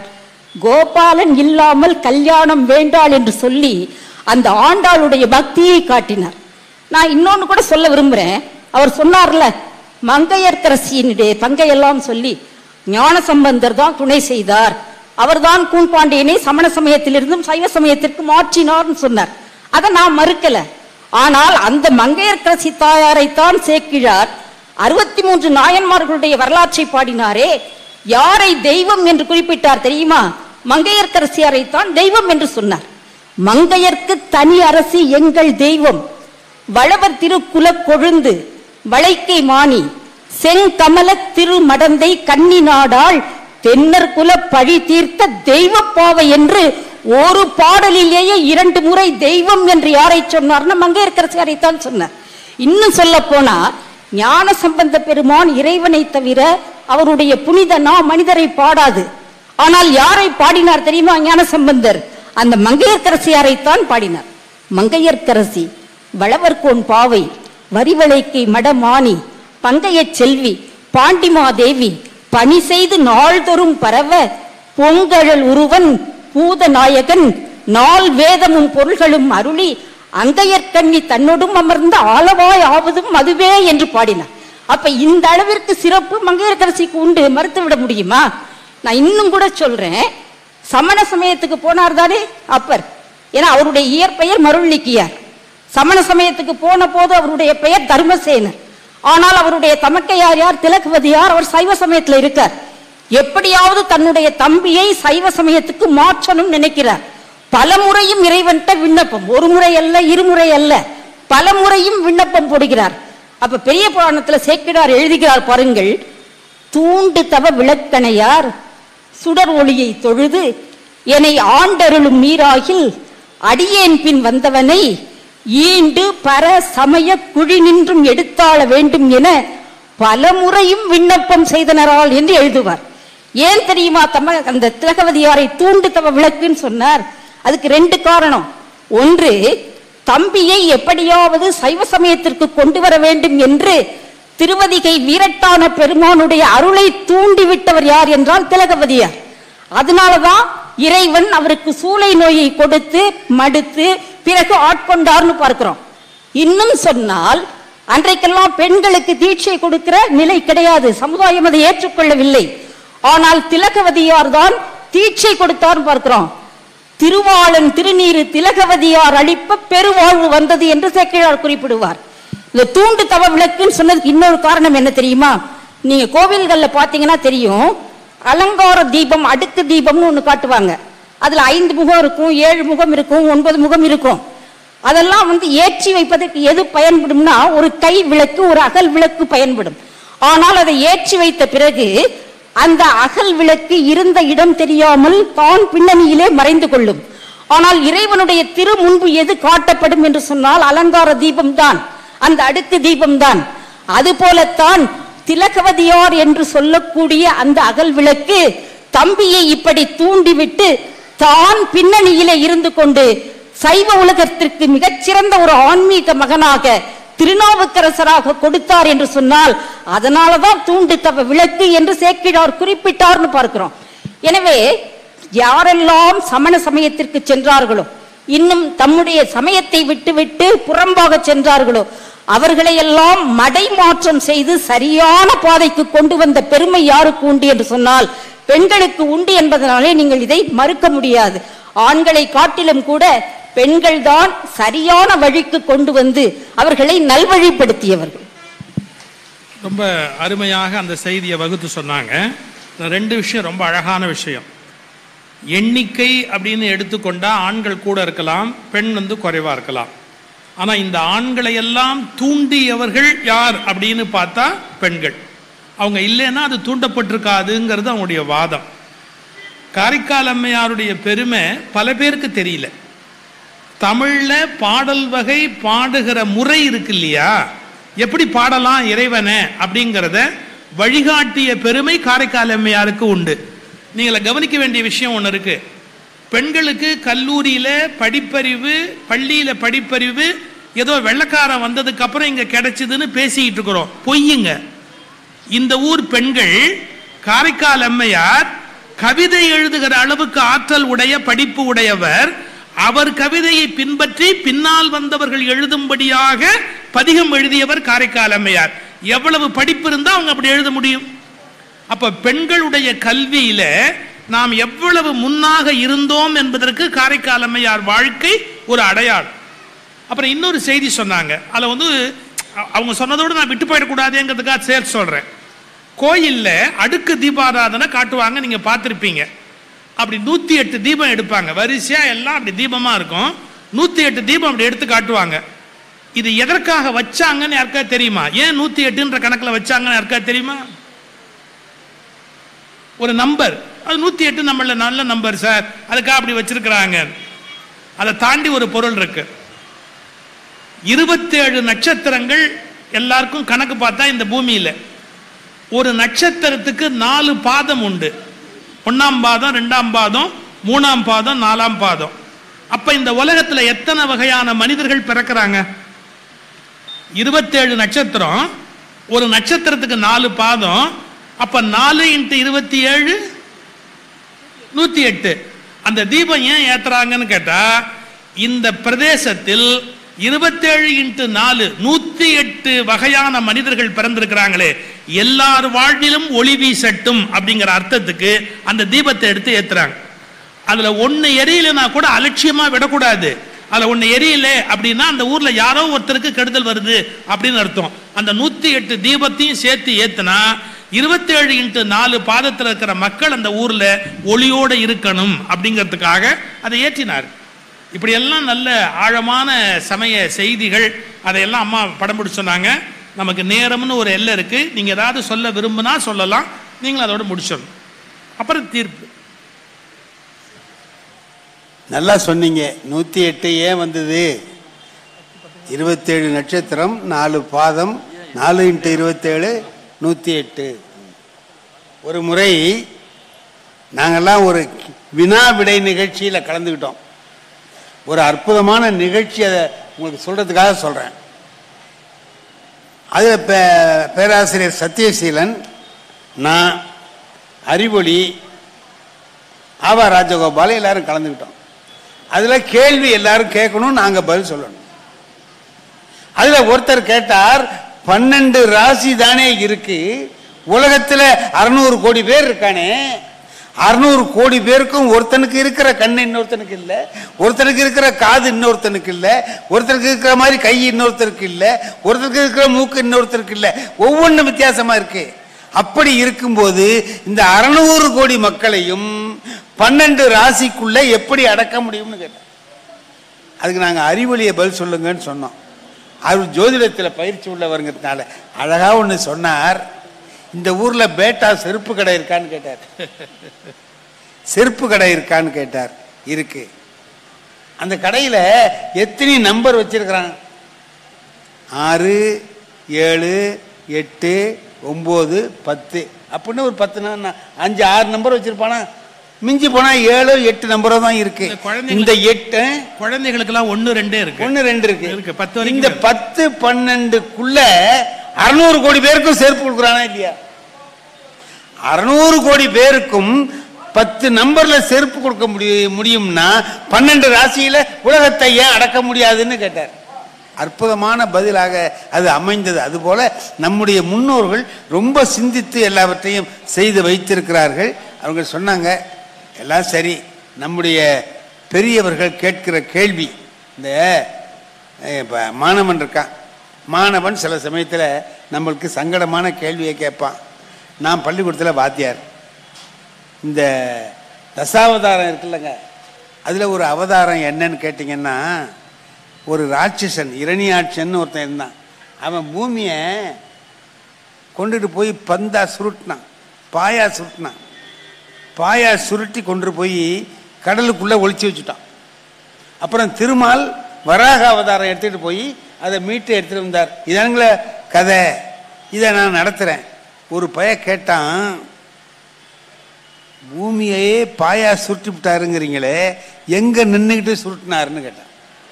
கோபாலன் இல்லாமல் கல்யாணம் வேண்டாள் என்று சொல்லி அந்த ஆண்டாளுடைய பக்தியை காட்டினார் நான் இன்னொன்னு கூட சொல்ல விரும்புறேன் அவர் சொன்னார்ல மங்கையர்க்கரசியினுடைய பங்கையெல்லாம் சொல்லி ஞான சம்பந்தர் தான் துணை செய்தார் அவர்தான் கூன்பாண்டியனை சமண சமயத்திலிருந்தும் சைவ சமயத்திற்கு மாற்றினார்னு சொன்னார் அதை நான் மறுக்கல ஆனால் அந்த மங்கையர்க்கரசி தாயாரைத்தான் சேக்கிழார் அறுபத்தி மூன்று நாயன்மார்களுடைய வரலாற்றை பாடினாரே யாரை தெய்வம் என்று குறிப்பிட்டார் தெரியுமா மங்கையர்க்கரசியாரைத்தான் தெய்வம் என்று சொன்னார் மங்கையர்க்கு தனி அரசி எங்கள் தெய்வம் வளவர் திருக்குல கொழுந்து வளைக்கை மாணி செங்கமல திருமடந்தை கன்னி நாடாள் தென்னர் குல பழி தீர்த்த தெய்வப்பாவை என்று ஒரு பாடலிலேயே இரண்டு முறை தெய்வம் என்று யாரை சொன்னார்னா மங்கையர்க்கரசியாரைத்தான் சொன்னார் இன்னும் சொல்ல போனா ஞான சம்பந்த பெருமான் இறைவனை தவிர அவருடைய புனித நா மனிதரை பாடாது ஆனால் யாரை பாடினார் தெரியுமா ஞான சம்பந்தர் அந்த மங்கையர்க்கரசியாரைத்தான் பாடினார் மங்கையர்க்கரசி வளவர்கோன் பாவை வரிவளைக்கை மடமானி பங்கையச் செல்வி பாண்டிமாதேவி பணி செய்து நாள்தொறும் பரவ பொங்கழல் உருவன் பூதநாயகன் நாள் வேதமும் பொருள்களும் அருளி அங்கையற்கண்ணி தன்னோடும் அமர்ந்த ஆளவாய் ஆவதும் அதுவே என்று பாடினார் அப்ப இந்த அளவிற்கு சிறப்பு மங்கையர்க்கரசிக்கு உண்டு மறுத்து விட முடியுமா நான் இன்னும் கூட சொல்றேன் சமண சமயத்துக்கு போனார் தானே அப்பர் ஏன்னா அவருடைய இயற்பெயர் மருள்ளிக்கியார் சமண சமயத்துக்கு போன போது அவருடைய பெயர் தர்மசேனர் ஆனால் அவருடைய தமக்கையார் யார் திலகவதியார் அவர் சைவ சமயத்துல இருக்கார் எப்படியாவது தன்னுடைய தம்பியை சைவ சமயத்துக்கு மாற்றணும் நினைக்கிறார் பல முறையும் இறைவன்ட்ட விண்ணப்பம் ஒரு முறை அல்ல இருமுறை அல்ல பல முறையும் விண்ணப்பம் போடுகிறார் அப்ப பெரிய புராணத்துல சேக்கிடார் எழுதுகிறார் பாருங்கள் தூண்டு தவ விளக்கணையார் சுடர் ஒளியை தொழுது என்னை ஆண்டருளும் நீராகில் அடியேன் பின் வந்தவனை ஈண்டு பர சமய குழி நின்றும் எடுத்தாள வேண்டும் என பல முறையும் விண்ணப்பம் செய்தனரால் என்று எழுதுவார் ஏன் தெரியுமா தம்ம அந்த திலகவதியாரை தூண்டு தவ விளக்குன்னு சொன்னார் அதுக்கு ரெண்டு காரணம் ஒன்று தம்பியை எப்படியாவது சைவ சமயத்திற்கு கொண்டு வர வேண்டும் என்று திருவதிகை வீரட்டான பெருமானுடைய அருளை தூண்டிவிட்டவர் யார் என்றால் திலகவதியார் அதனாலதான் இறைவன் அவருக்கு சூளை நோயை கொடுத்து மடுத்து பிறகு ஆட்கொண்டார்னு பார்க்கிறோம் இன்னும் சொன்னால் அன்றைக்கெல்லாம் பெண்களுக்கு தீட்சை கொடுக்கிற நிலை கிடையாது சமுதாயம் அதை ஏற்றுக்கொள்ளவில்லை ஆனால் திலகவதியார் தான் தீட்சை கொடுத்தார்னு பார்க்கிறோம் திருவாளன் திருநீரு திலகவதியார் அளிப்ப பெருவாழ்வு வந்தது என்று சேக்கிழார் குறிப்பிடுவார் இந்த தூண்டு தவ விளக்குன்னு சொன்னதுக்கு இன்னொரு காரணம் என்ன தெரியுமா நீங்க கோவில்கள்ல பாத்தீங்கன்னா தெரியும் அலங்கார தீபம் அடுக்கு தீபம்னு ஒண்ணு காட்டுவாங்க அதுல ஐந்து முகம் இருக்கும் ஏழு முகம் இருக்கும் ஒன்பது முகம் இருக்கும் அதெல்லாம் வந்து ஏற்றி வைப்பதற்கு எது பயன்படும்னா ஒரு கை விளக்கு ஒரு அகல் விளக்கு பயன்படும் ஆனால் அதை ஏற்றி வைத்த பிறகு அந்த அகல் விளக்கு இருந்த இடம் தெரியாமல் தான் பின்னணியிலே மறைந்து கொள்ளும் ஆனால் இறைவனுடைய திரு முன்பு எது காட்டப்படும் என்று சொன்னால் அலங்கார தீபம்தான் அந்த அடுக்கு தீபம்தான் அதுபோலத்தான் திலகவதியார் என்று சொல்லக்கூடிய அந்த அகல் விளக்கு தம்பியை இப்படி தூண்டிவிட்டு தான் பின்னணியிலே இருந்து கொண்டு சைவ உலகத்திற்கு மிகச்சிறந்த ஒரு ஆன்மீக மகனாக திருநாவுக்கரசராக கொடுத்தார் என்று சொன்னால் அதனாலதான் தூண்டு தவ விளக்கு என்று சேக்கிழார் குறிப்பிட்டார்னு பார்க்கிறோம் எனவே யாரெல்லாம் சமண சமயத்திற்கு சென்றார்களோ இன்னும் தம்முடைய சமயத்தை விட்டுவிட்டு புறம்பாக சென்றார்களோ அவர்களை எல்லாம் மடை மாற்றம் செய்து சரியான பாதைக்கு கொண்டு வந்த பெருமை யாருக்கு உண்டு என்று சொன்னால் பெண்களுக்கு உண்டு என்பதனாலே நீங்கள் இதை மறுக்க முடியாது ஆண்களை காட்டிலும் கூட பெண்கள் தான் சரியான வழிக்கு கொண்டு வந்து அவர்களை நல்வழிப்படுத்தியவர்கள் ரொம்ப அருமையாக அந்த செய்தியை வகுத்து சொன்னாங்க இந்த ரெண்டு விஷயம் ரொம்ப அழகான விஷயம் எண்ணிக்கை அப்படின்னு எடுத்துக்கொண்டா ஆண்கள் கூட இருக்கலாம் பெண் வந்து குறைவா இருக்கலாம் ஆனா இந்த ஆண்களை எல்லாம் தூண்டியவர்கள் யார் அப்படின்னு பார்த்தா பெண்கள் அவங்க இல்லைன்னா அது தூண்டப்பட்டிருக்காதுங்கிறது அவங்களுடைய வாதம் காரைக்கால் அம்மையாருடைய பெருமை பல பேருக்கு தெரியல தமிழ்ல பாடல் வகை பாடுகிற முறை இருக்கு இல்லையா எப்படி பாடலாம் இறைவனை அப்படிங்கிறத வழிகாட்டிய பெருமை காரைக்கால் அம்மையாருக்கு உண்டு நீங்கள கவனிக்க வேண்டிய விஷயம் ஒன்று இருக்கு பெண்களுக்கு கல்லூரியில படிப்பறிவு பள்ளியில படிப்பறிவு ஏதோ வெள்ளக்காரன் வந்ததுக்கு அப்புறம் இங்க கிடைச்சதுன்னு பேசிக்கிட்டு இருக்கிறோம் பொய்யுங்க இந்த ஊர் பெண்கள் காரைக்கால் அம்மையார் கவிதை எழுதுகிற அளவுக்கு ஆற்றல் உடைய படிப்பு உடையவர் அவர் கவிதையை பின்பற்றி பின்னால் வந்தவர்கள் எழுதும்படியாக பதிகம் எழுதியவர் காரைக்கால் அம்மையார் எவ்வளவு படிப்பு இருந்தா அவங்க அப்படி எழுத முடியும் அப்ப பெண்களுடைய கல்வியில நாம் எவ்வளவு முன்னாக இருந்தோம் என்பதற்கு காரைக்கால் அம்மையார் வாழ்க்கை ஒரு அடையாளம் அப்புறம் இன்னொரு செய்தி சொன்னாங்க அதில் வந்து அ- அவங்க சொன்னதோடு நான் விட்டு போயிடக்கூடாதுங்கிறதுக்காக சேர்த்து சொல்றேன் கோயில்ல அடுக்கு தீபாராதனை காட்டுவாங்க நீங்க பார்த்துருப்பீங்க அப்படி நூத்தி எட்டு தீபம் எடுப்பாங்க வரிசையா எல்லாம் அப்படி தீபமா இருக்கும் நூத்தி எட்டு தீபம் அப்படி எடுத்து காட்டுவாங்க இது எதற்காக வச்சாங்கன்னு யாருக்கா தெரியுமா ஏன் நூத்தி எட்டுன்ற கணக்குல வச்சாங்கன்னு யாருக்கா தெரியுமா ஒரு நம்பர் அது நூத்தி எட்டு நம்மள நல்ல நம்பர் சார் அதுக்காக அப்படி வச்சிருக்கிறாங்க அதை தாண்டி ஒரு பொருள் இருக்கு இருபத்தேழு நட்சத்திரங்கள் எல்லாருக்கும் கணக்கு பார்த்தா இந்த பூமியில ஒரு நட்சத்திரத்துக்கு நாலு பாதம் உண்டு ஒண்ணாம் பாதம் ரெண்டாம் பாதம் மூணாம் பாதம் நாலாம் பாதம் அப்ப இந்த உலகத்துல எத்தனை வகையான மனிதர்கள் பிறக்கிறாங்க இருபத்தேழு நட்சத்திரம் ஒரு நட்சத்திரத்துக்கு நாலு பாதம் அப்ப நாலு இன்ட்டு இருபத்தி ஏழு நூத்தி எட்டு அந்த தீபம் ஏன் ஏத்துறாங்கன்னு கேட்டா இந்த பிரதேசத்தில் இருபத்தேழு இன்ட்டு நாலு நூத்தி எட்டு வகையான மனிதர்கள் பிறந்திருக்கிறாங்களே எல்லார் வாழ்விலும் ஒளி வீசட்டும் அப்படிங்கிற அர்த்தத்துக்கு அந்த தீபத்தை எடுத்து ஏத்துறாங்க அதுல ஒண்ணு எரியலைன்னா கூட அலட்சியமா விடக்கூடாது அதுல ஒண்ணு எரியல அப்படின்னா அந்த ஊர்ல யாரோ ஒருத்தருக்கு கெடுதல் வருது அப்படின்னு அர்த்தம் அந்த நூத்தி எட்டு தீபத்தையும் சேர்த்து ஏத்துனா இருபத்தேழு இன்ட்டு நாலு பாதத்தில் இருக்கிற மக்கள் அந்த ஊர்ல ஒளியோட இருக்கணும் அப்படிங்கிறதுக்காக அதை ஏற்றினார் இப்படியெல்லாம் நல்ல ஆழமான சமய செய்திகள் அதையெல்லாம் அம்மா படம் பிடிச்சு சொன்னாங்க நமக்கு நேரம்னு ஒரு எல்லை இருக்கு நீங்க ஏதாவது சொல்ல விரும்பினா சொல்லலாம் நீங்களும் அதோட முடிச்சிடணும் அப்புறம் தீர்ப்பு நல்லா சொன்னீங்க நூற்றி எட்டு ஏன் வந்தது இருபத்தேழு நட்சத்திரம் நாலு பாதம் நாலு இன்ட்டு இருபத்தேழு நூற்றி எட்டு ஒரு முறை நாங்கெல்லாம் ஒரு வினா விடை நிகழ்ச்சியில் கலந்துக்கிட்டோம் ஒரு அற்புதமான நிகழ்ச்சி அதை உங்களுக்கு சொல்கிறதுக்காக சொல்கிறேன் அதில் பே பேராசிரியர் சத்யசீலன் நான் அறிவொளி ஆவா ராஜகோபால் எல்லாரும் கலந்துக்கிட்டோம் அதில் கேள்வி எல்லாரும் கேட்கணும் நாங்கள் பதில் சொல்லணும் அதில் ஒருத்தர் கேட்டார் பன்னெண்டு ராசி தானே இருக்கு உலகத்தில் அறுநூறு கோடி பேர் இருக்கானே அறுநூறு கோடி பேருக்கும் ஒருத்தனுக்கு இருக்கிற கண்ணு இன்னொருத்தனுக்கு இல்லை ஒருத்தனுக்கு இருக்கிற காது இன்னொருத்தனுக்கு இல்லை ஒருத்தருக்கு இருக்கிற மாதிரி கை இன்னொருத்தருக்கு இல்லை ஒருத்தருக்கு இருக்கிற மூக்கு இன்னொருத்தருக்கு இல்லை ஒவ்வொன்றும் வித்தியாசமா இருக்கு அப்படி இருக்கும்போது இந்த அறுநூறு கோடி மக்களையும் பன்னெண்டு ராசிக்குள்ள எப்படி அடக்க முடியும்னு கேட்டேன் அதுக்கு நாங்கள் அறிவொளியை பதில் சொல்லுங்கன்னு சொன்னோம் அவர் ஜோதிடத்தில் பயிற்சி உள்ளவருங்கிறதுனால அழகா ஒன்று சொன்னார் இந்த ஊர்ல பேட்டா செருப்பு கடை இருக்கான்னு கேட்டார் செருப்பு கடை இருக்கான்னு கேட்டார் இருக்கு அந்த கடையில எத்தனை நம்பர் வச்சிருக்கிறான் ஆறு ஏழு எட்டு ஒம்பது பத்து அப்படின்னு ஒரு பத்து நா- நா- அஞ்சு ஆறு நம்பர் வச்சிருப்பானா மிஞ்சி போனா ஏழோ எட்டு நம்பரோ தான் இருக்கு இந்த குழந்தைங்களுக்கு- இந்த எட்டு குழந்தைகளுக்கெல்லாம் ஒன்று ரெண்டே இருக்கு ஒண்ணு ரெண்டு இருக்கு இருக்கு, பத்து வரைக்கும் இந்த இருக்கு. பத்து பன்னெண்டுக்குள்ள அறுநூறு கோடி பேருக்கும் சேர்ப்பு கொடுக்குறானா இல்லையா அறுநூறு கோடி பேருக்கும் பத்து நம்பர்ல செருப்பு கொடுக்க முடியும் முடியும்னா பன்னெண்டு ராசியில உலகத்தை ஏன் அடக்க முடியாதுன்னு கேட்டார் அற்புதமான பதிலாக அது அமைந்தது அதுபோல நம்முடைய முன்னோர்கள் ரொம்ப சிந்தித்து எல்லாவற்றையும் செய்து வைத்திருக்கிறார்கள் அவங்க சொன்னாங்க எல்லாம் சரி நம்முடைய பெரியவர்கள் கேட்கிற கேள்வி இந்த இப்போ மாணவன் இருக்கான் மாணவன் சில சமயத்தில் நம்மளுக்கு சங்கடமான கேள்வியை கேட்பான் நான் பள்ளிக்கூடத்தில் வாத்தியார் இந்த தசாவதாரம் இருக்குல்லங்க அதில் ஒரு அவதாரம் என்னன்னு கேட்டிங்கன்னா ஒரு ராட்சசன் இரணியாட்சன் ஒருத்தன் இருந்தான் அவன் பூமியை கொண்டுட்டு போய் பந்தா சுருட்டினான் பாயா சுருட்டினான் பாயா சுருட்டி கொண்டு போய் கடலுக்குள்ளே ஒளிச்சு வச்சுட்டான் அப்புறம் திருமால் வராக அவதாரம் எடுத்துட்டு போய் அதை மீட்டு எடுத்துட்டு வந்தார் இதானுங்கள கதை இதை நான் நடத்துகிறேன் ஒரு பய கேட்டான் பூமியையே பாயா சுருட்டி விட்டாருங்கிறீங்களே எங்க நின்றுக்கிட்டு சுருட்டினாருன்னு கேட்டான்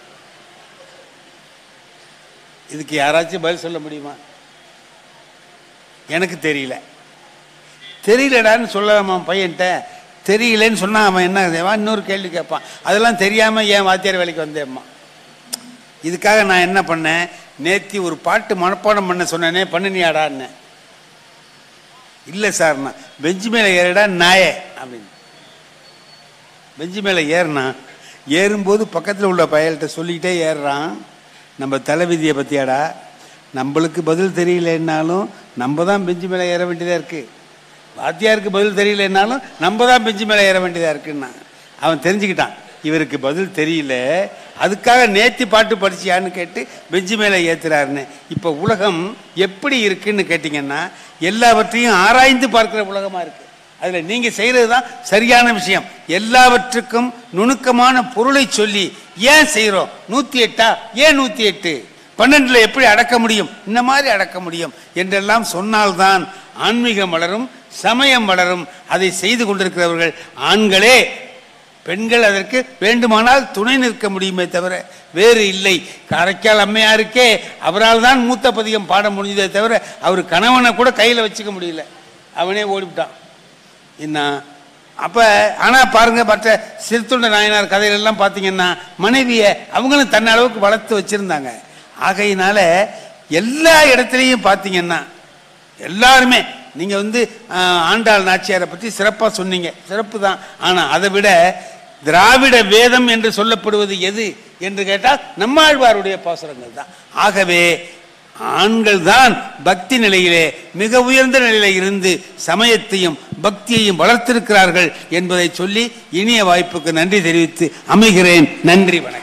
இதுக்கு யாராச்சும் பதில் சொல்ல முடியுமா எனக்கு தெரியல தெரியலடான்னு சொல்லலாமா பையன்ட்ட தெரியலன்னு சொன்னா அவன் என்ன செய்வான் இன்னொரு கேள்வி கேட்பான் அதெல்லாம் தெரியாம ஏன் வாத்தியார் வேலைக்கு வந்தேம்மா இதுக்காக நான் என்ன பண்ணேன் நேத்தி ஒரு பாட்டு மனப்பாடம் பண்ண சொன்னேனே பண்ணினியாடான்னு இல்லை சார் நான் பெஞ்சு மேலே ஏறிடா நாயே அப்படின்னு பெஞ்சு மேலே ஏறினா ஏறும்போது பக்கத்தில் உள்ள பயல்கிட்ட சொல்லிக்கிட்டே ஏறுறான் நம்ம தலைவிதியை பற்றியாடா நம்மளுக்கு பதில் தெரியலன்னாலும் நம்ம தான் பெஞ்சு மேலே ஏற வேண்டியதாக இருக்குது வாத்தியாருக்கு பதில் தெரியலன்னாலும் நம்ம தான் பெஞ்சு மேலே ஏற வேண்டியதாக இருக்குன்னா அவன் தெரிஞ்சுக்கிட்டான் இவருக்கு பதில் தெரியல அதுக்காக நேத்தி பாட்டு படிச்சியான்னு கேட்டு பெஞ்சு மேலே ஏத்துறாருன்னு இப்போ உலகம் எப்படி இருக்குன்னு கேட்டிங்கன்னா எல்லாவற்றையும் ஆராய்ந்து பார்க்கிற உலகமாக இருக்கு அதில் நீங்கள் செய்கிறது தான் சரியான விஷயம் எல்லாவற்றுக்கும் நுணுக்கமான பொருளை சொல்லி ஏன் செய்கிறோம் நூற்றி எட்டா ஏன் நூற்றி எட்டு பன்னெண்டில் எப்படி அடக்க முடியும் இந்த மாதிரி அடக்க முடியும் என்றெல்லாம் சொன்னால்தான் ஆன்மீகம் வளரும் சமயம் வளரும் அதை செய்து கொண்டிருக்கிறவர்கள் ஆண்களே பெண்கள் அதற்கு வேண்டுமானால் துணை நிற்க முடியுமே தவிர வேறு இல்லை காரைக்கால் அம்மையாருக்கே அவரால் தான் மூத்த பதிகம் பாட முடிஞ்சதே தவிர அவர் கணவனை கூட கையில் வச்சுக்க முடியல அவனே ஓடிவிட்டான் என்ன அப்போ ஆனால் பாருங்க மற்ற சிறுத்துண்ட நாயனார் கதைகளெல்லாம் பார்த்தீங்கன்னா மனைவியை அவங்களும் தன்ன அளவுக்கு வளர்த்து வச்சுருந்தாங்க ஆகையினால எல்லா இடத்துலையும் பார்த்தீங்கன்னா எல்லாருமே நீங்கள் வந்து ஆஹ், ஆண்டாள் நாச்சியாரை பற்றி சிறப்பாக சொன்னீங்க சிறப்பு தான் ஆனால் அதை விட திராவிட வேதம் என்று சொல்லப்படுவது எது என்று கேட்டால் நம்மாழ்வாருடைய பாசுரங்கள் தான் ஆகவே ஆண்கள் தான் பக்தி நிலையிலே மிக உயர்ந்த நிலையில இருந்து சமயத்தையும் பக்தியையும் வளர்த்திருக்கிறார்கள் என்பதை சொல்லி இனிய வாய்ப்புக்கு நன்றி தெரிவித்து அமைகிறேன் நன்றி வணக்கம்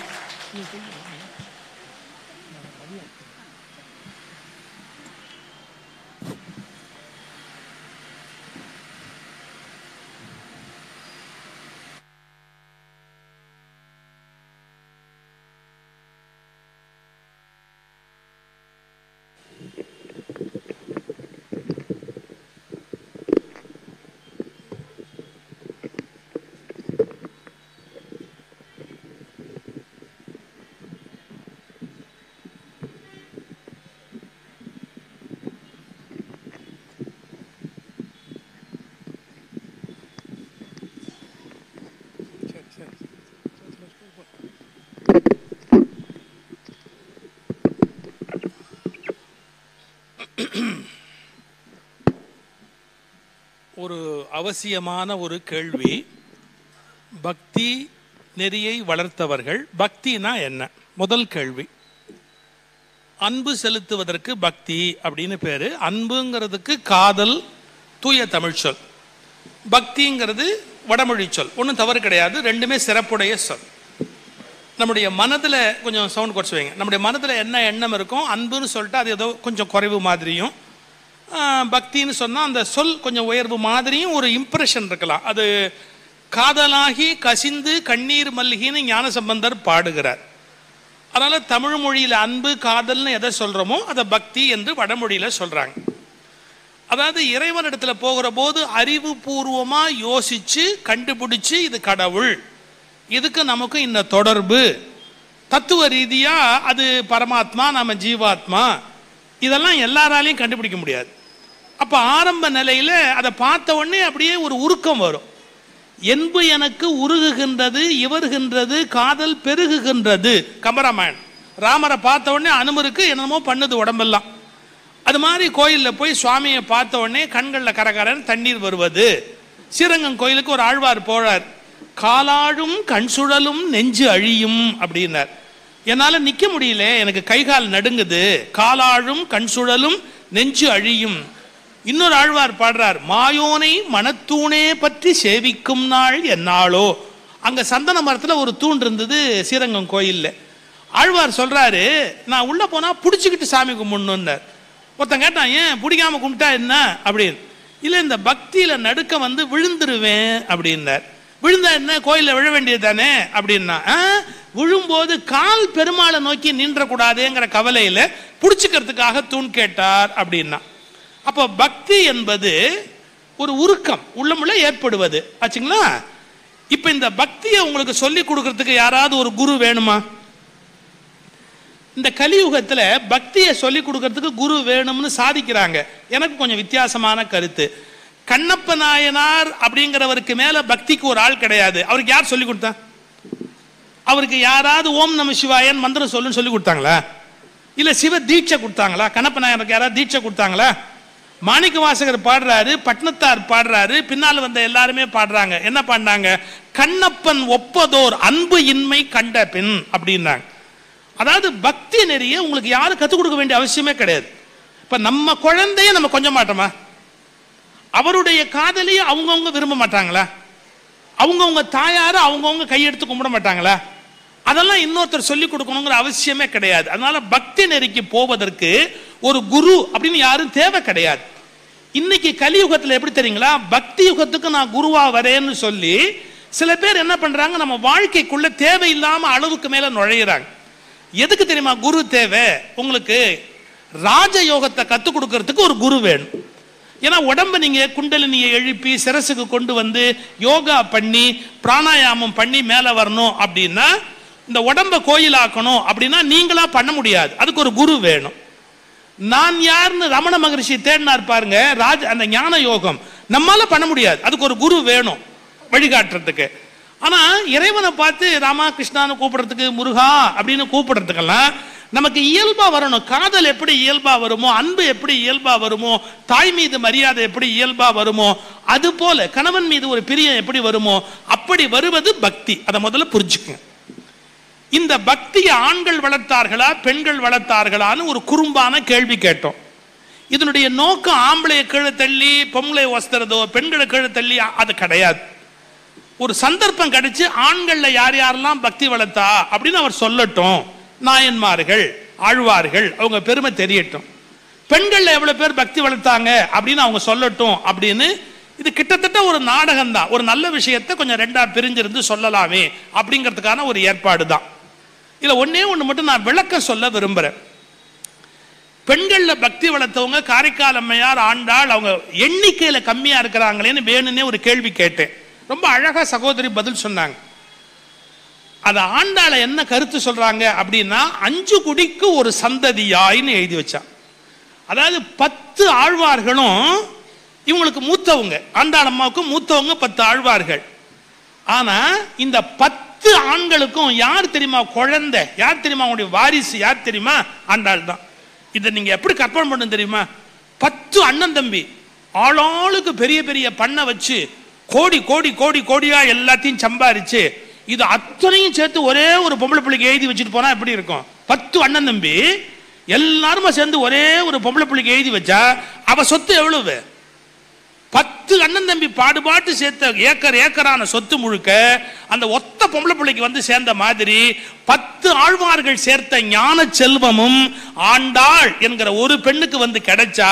ஒரு அவசியமான ஒரு கேள்வி பக்தி நெறியை வளர்த்தவர்கள் பக்தினா என்ன முதல் கேள்வி அன்பு செலுத்துவதற்கு பக்தி அப்படின்னு பேரு அன்புங்கிறதுக்கு காதல் தூய தமிழ் சொல் பக்திங்கிறது வடமொழி சொல் ஒன்றும் தவறு கிடையாது ரெண்டுமே சிறப்புடைய சொல் நம்முடைய மனதில் கொஞ்சம் சவுண்ட் குறைச்சு வைங்க நம்முடைய மனதில் என்ன எண்ணம் இருக்கும் அன்புன்னு சொல்லிட்டு அது ஏதோ கொஞ்சம் குறைவு மாதிரியும் ஆஹ், பக்தின்னு சொன்னால் அந்த சொல் கொஞ்சம் உயர்வு மாதிரியும் ஒரு இம்ப்ரெஷன் இருக்கலாம் அது காதலாகி கசிந்து கண்ணீர் மல்லிகின்னு ஞானசம்பந்தர் பாடுகிறார் அதனால தமிழ் மொழியில் அன்பு காதல்னு எதை சொல்றோமோ அதை பக்தி என்று வடமொழியில சொல்றாங்க அதாவது இறைவனிடத்துல போகிற போது அறிவுபூர்வமா யோசிச்சு கண்டுபிடிச்சு இது கடவுள் இதுக்கு நமக்கு இந்த தொடர்பு தத்துவ ரீதியா அது பரமாத்மா நாம ஜீவாத்மா இதெல்லாம் எல்லாராலையும் கண்டுபிடிக்க முடியாது அப்ப ஆரம்ப நிலையில அதை பார்த்த உடனே அப்படியே ஒரு உருக்கம் வரும் என்பு எனக்கு உருகுகின்றது இவர்கின்றது காதல் பெருகுகின்றது கம்பராமாயணம் ராமரை பார்த்த உடனே அனுமருக்கு என்னமோ பண்ணுது உடம்பெல்லாம் அது மாதிரி கோயிலில் போய் சுவாமியை பார்த்த உடனே கண்களில் கரகரன் தண்ணீர் வருவது ஸ்ரீரங்கம் கோயிலுக்கு ஒரு ஆழ்வார் போறார் காலாழும் கண் சுழலும் நெஞ்சு அழியும் அப்படின்னார் என்னால் நிற்க முடியல எனக்கு கை கால் நடுங்குது காலாழும் கண் சுழலும் நெஞ்சு அழியும் இன்னொரு ஆழ்வார் பாடுறார் மாயோனை மனத்தூணே பற்றி சேவிக்கும் நாள் என்னாளோ அங்க சந்தன மரத்துல ஒரு தூண் இருந்தது ஸ்ரீரங்கம் கோயில்ல ஆழ்வார் சொல்றாரு நான் உள்ள போனா புடிச்சுக்கிட்டு சாமி கும்பிடணுன்னார் ஒருத்தன் கேட்டான் ஏன் பிடிக்காம கும்பிட்டா என்ன அப்படின்னு இல்ல இந்த பக்தியில நடுக்க வந்து விழுந்துருவேன் அப்படின்னார் விழுந்தா என்ன கோயில்ல விழ வேண்டியது தானே அப்படின்னா "ஆ, விழும்போது கால் பெருமாளை நோக்கி நின்றக்கூடாதுங்கிற கவலையில புடிச்சுக்கிறதுக்காக தூண் கேட்டார் அப்படின்னா அப்போ பக்தி என்பது ஒரு உருக்கம் உள்ளமுள்ள ஏற்படுவது ஆச்சுங்களா இப்போ இந்த பக்தியை உங்களுக்கு சொல்லி கொடுக்கறதுக்கு யாராவது ஒரு குரு வேணுமா இந்த கலியுகத்துல பக்தியை சொல்லி கொடுக்கறதுக்கு குரு வேணும்னு சாதிக்கிறாங்க எனக்கு கொஞ்சம் வித்தியாசமான கருத்து கண்ணப்ப நாயனார் அப்படிங்கிறவருக்கு மேல பக்திக்கு ஒரு ஆள் கிடையாது அவருக்கு யார் சொல்லி கொடுத்தா அவருக்கு யாராவது ஓம் நம சிவாயன் மந்திரம் சொல்லுன்னு சொல்லி கொடுத்தாங்களா இல்ல சிவ தீட்சை கொடுத்தாங்களா கண்ணப்ப நாயனருக்கு யாராவது தீட்சை கொடுத்தாங்களா மாணிக்க வாசகர் பாடுறாரு பட்னத்தார் பாடுறாரு பின்னால் வந்த எல்லாருமே பாடுறாங்க என்ன பாடினாங்க கண்ணப்பன் ஒப்பதோர் அன்பு இன்மை கண்ட பின் அப்படின்னாங்க அதாவது பக்தி நெறிய உங்களுக்கு யாரும் கற்றுக் கொடுக்க வேண்டிய அவசியமே கிடையாது இப்ப நம்ம குழந்தைய நம்ம கொஞ்ச மாட்டோமா அவருடைய காதலியை அவங்கவுங்க விரும்ப மாட்டாங்களா அவங்கவுங்க தாயார அவங்கவுங்க கையெடுத்து கும்பிட மாட்டாங்களா அதெல்லாம் இன்னொருத்தர் சொல்லி கொடுக்கணுங்கிற அவசியமே கிடையாது அதனால பக்தி நெறிக்கு போவதற்கு ஒரு குரு அப்படின்னு யாரும் தேவை கிடையாது இன்னைக்கு கலியுகத்துல எப்படி தெரியுங்களா பக்தி யுகத்துக்கு நான் குருவா வரேன்னு சொல்லி சில பேர் என்ன பண்றாங்க நம்ம வாழ்க்கைக்குள்ள தேவையில்லாம அளவுக்கு மேல நுழையிறாங்க எதுக்கு தெரியுமா குரு தேவை உங்களுக்கு ராஜயோகத்தை கத்துக் கொடுக்கறதுக்கு ஒரு குரு வேணும் ஏன்னா உடம்ப நீங்க குண்டலினியை எழுப்பி சிரசுக்கு கொண்டு வந்து யோகா பண்ணி பிராணாயாமம் பண்ணி மேலே வரணும் அப்படின்னா இந்த உடம்ப கோயிலாக்கணும் அப்படின்னா நீங்களா பண்ண முடியாது அதுக்கு ஒரு குரு வேணும் நான் யாருன்னு ரமண மகரிஷி தேடினார் பாருங்க ராஜ அந்த ஞான யோகம் நம்மால பண்ண முடியாது அதுக்கு ஒரு குரு வேணும் வழிகாட்டுறதுக்கு ஆனா இறைவனை பார்த்து ராமா கிருஷ்ணான்னு கூப்பிடுறதுக்கு முருகா அப்படின்னு கூப்பிடுறதுக்கெல்லாம் நமக்கு இயல்பா வரணும் காதல் எப்படி இயல்பா வருமோ அன்பு எப்படி இயல்பா வருமோ தாய் மீது மரியாதை எப்படி இயல்பா வருமோ அது போல கணவன் மீது ஒரு பிரியம் எப்படி வருமோ அப்படி வருவது பக்தி அதை முதல்ல புரிஞ்சுக்குங்க இந்த பக்தியை ஆண்கள் வளர்த்தார்களா பெண்கள் வளர்த்தார்களான்னு ஒரு குறும்பான கேள்வி கேட்டோம் இதனுடைய நோக்கம் ஆம்பளைய கீழே தள்ளி பொம்பளை வஸ்திரதோ பெண்களை கீழே தள்ளி அது கிடையாது ஒரு சந்தர்ப்பம் கிடைச்சு ஆண்கள்ல யார் யாரெல்லாம் பக்தி வளர்த்தா அப்படின்னு அவர் சொல்லட்டும் நாயன்மார்கள் ஆழ்வார்கள் அவங்க பெருமை தெரியட்டும் பெண்கள்ல எவ்வளவு பேர் பக்தி வளர்த்தாங்க அப்படின்னு அவங்க சொல்லட்டும் அப்படின்னு இது கிட்டத்தட்ட ஒரு நாடகம் தான் ஒரு நல்ல விஷயத்தை கொஞ்சம் ரெண்டா பிரிஞ்சிருந்து சொல்லலாமே அப்படிங்கிறதுக்கான ஒரு ஏற்பாடு தான் இதுல ஒண்ணே ஒண்ணு மட்டும் நான் விளக்கம் சொல்ல விரும்புறேன் பெண்கள்ல பக்தி வளர்த்தவங்க காரைக்கால் அம்மையார் ஆண்டாள் அவங்க எண்ணிக்கையில கம்மியா இருக்கிறாங்களேன்னு வேணும்னே ஒரு கேள்வி கேட்டேன் ரொம்ப அழகா சகோதரி பதில் சொன்னாங்க அது ஆண்டாள என்ன கருத்து சொல்றாங்க அப்படின்னா அஞ்சு குடிக்கு ஒரு சந்ததியாயின்னு எழுதி வச்சான் அதாவது பத்து ஆழ்வார்களும் இவங்களுக்கு மூத்தவங்க ஆண்டாள் அம்மாவுக்கு மூத்தவங்க பத்து ஆழ்வார்கள் ஆனா இந்த பத்து ஆண்களுக்கும் யார் தெரியுமா குழந்தை யார் தெரியுமா அவங்களுடைய வாரிசு யார் தெரியுமா ஆண்டாள் தான் இதை நீங்க எப்படி கற்பனை பண்ண தெரியுமா பத்து அண்ணன் தம்பி ஆளாளுக்கு பெரிய பெரிய பண்ணை வச்சு கோடி கோடி கோடி கோடியா எல்லாத்தையும் சம்பாரிச்சு இது அத்தனையும் சேர்த்து ஒரே ஒரு பொம்பளை பிள்ளைக்கு எழுதி வச்சுட்டு போனா எப்படி இருக்கும் பத்து அண்ணன் தம்பி எல்லாருமா சேர்ந்து ஒரே ஒரு பொம்பளை பிள்ளைக்கு எழுதி வச்சா அவ சொத்து எவ்வளவு பத்து அண்ணன் தம்பி பாடுபாட்டு சேர்த்த ஏக்கர் ஏக்கரான சொத்து முழுக்க அந்த ஒத்த பொம்பளை பிள்ளைக்கு வந்து சேர்ந்த மாதிரி பத்து ஆழ்வார்கள் சேர்த்த ஞான செல்வமும் ஆண்டாள் என்கிற ஒரு பெண்ணுக்கு வந்து கிடைச்சா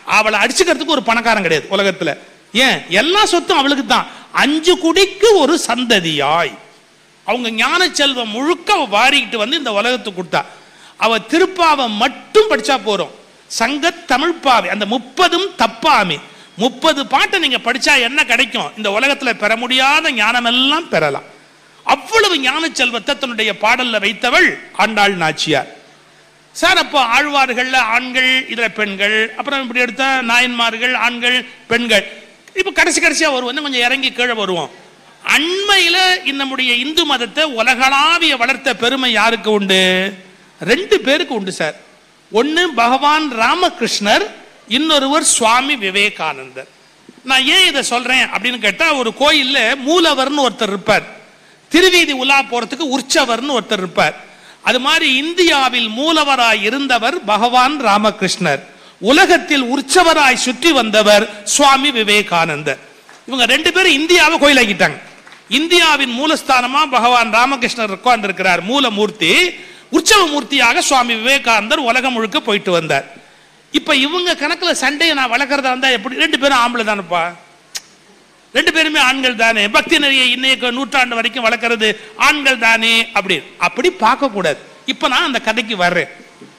அவளை அடிச்சுக்கிறதுக்கு ஒரு பணக்காரன் கிடையாது உலகத்துல ஏன் எல்லா சொத்தும் அவளுக்கு தான் அஞ்சு குடிக்கு ஒரு சந்ததியாய் அவங்க ஞான செல்வம் முழுக்க அவ வாரிக்கிட்டு வந்து இந்த உலகத்துக்கு கொடுத்தா அவ திருப்பாவை மட்டும் படிச்சா போறோம் சங்க தமிழ்ப்பாவை அந்த முப்பதும் தப்பாமி முப்பது பாட்டை நீங்க படிச்சா என்ன கிடைக்கும் இந்த உலகத்துல பெற முடியாத ஞானம் எல்லாம் பெறலாம் அவ்வளவு ஞான செல்வத்தை தன்னுடைய பாடல்ல வைத்தவள் ஆண்டாள் நாச்சியார் சார் அப்போ ஆழ்வார்கள்ல ஆண்கள் இதுல பெண்கள் அப்புறம் இப்படி எடுத்தா நாயன்மார்கள் ஆண்கள் பெண்கள் இப்போ கடைசி கடைசியா வருவோம் இன்னும் கொஞ்சம் இறங்கி கீழே வருவோம் அண்மையில இந்த நம்முடைய இந்து மதத்தை உலகளாவிய வளர்த்த பெருமை யாருக்கு உண்டு ரெண்டு பேருக்கு உண்டு சார் ஒன்னு பகவான் ராமகிருஷ்ணர் இன்னொருவர் சுவாமி விவேகானந்தர் நான் ஏன் இதை சொல்றேன் அப்படின்னு கேட்டா ஒரு கோயில்ல மூலவர்னு ஒருத்தர் இருப்பார் திருவீதி உலா போறதுக்கு உற்சவர்னு ஒருத்தர் இருப்பார் அது மாதிரி இந்தியாவில் மூலவராய் இருந்தவர் பகவான் ராமகிருஷ்ணர் உலகத்தில் உற்சவராய் சுற்றி வந்தவர் சுவாமி விவேகானந்தர் இவங்க ரெண்டு பேரும் இந்தியாவை கோயிலாக்கிட்டாங்க இந்தியாவின் மூலஸ்தானமா பகவான் ராமகிருஷ்ணர் உட்கார்ந்திருக்கிறார் மூலமூர்த்தி உற்சவ மூர்த்தியாக சுவாமி விவேகானந்தர் உலகம் முழுக்க போயிட்டு வந்தார் இப்ப இவங்க கணக்குல சண்டையை நான் வளர்க்கறதா இருந்தா எப்படி ரெண்டு பேரும் ஆம்பளை தானப்பா ரெண்டு பேருமே ஆண்கள் தானே பக்தி நிறைய இன்னைய நூற்றாண்டு வரைக்கும் வளர்க்கறது ஆண்கள் தானே அப்படி அப்படி பார்க்க கூடாது இப்ப நான் அந்த கதைக்கு வர்றேன்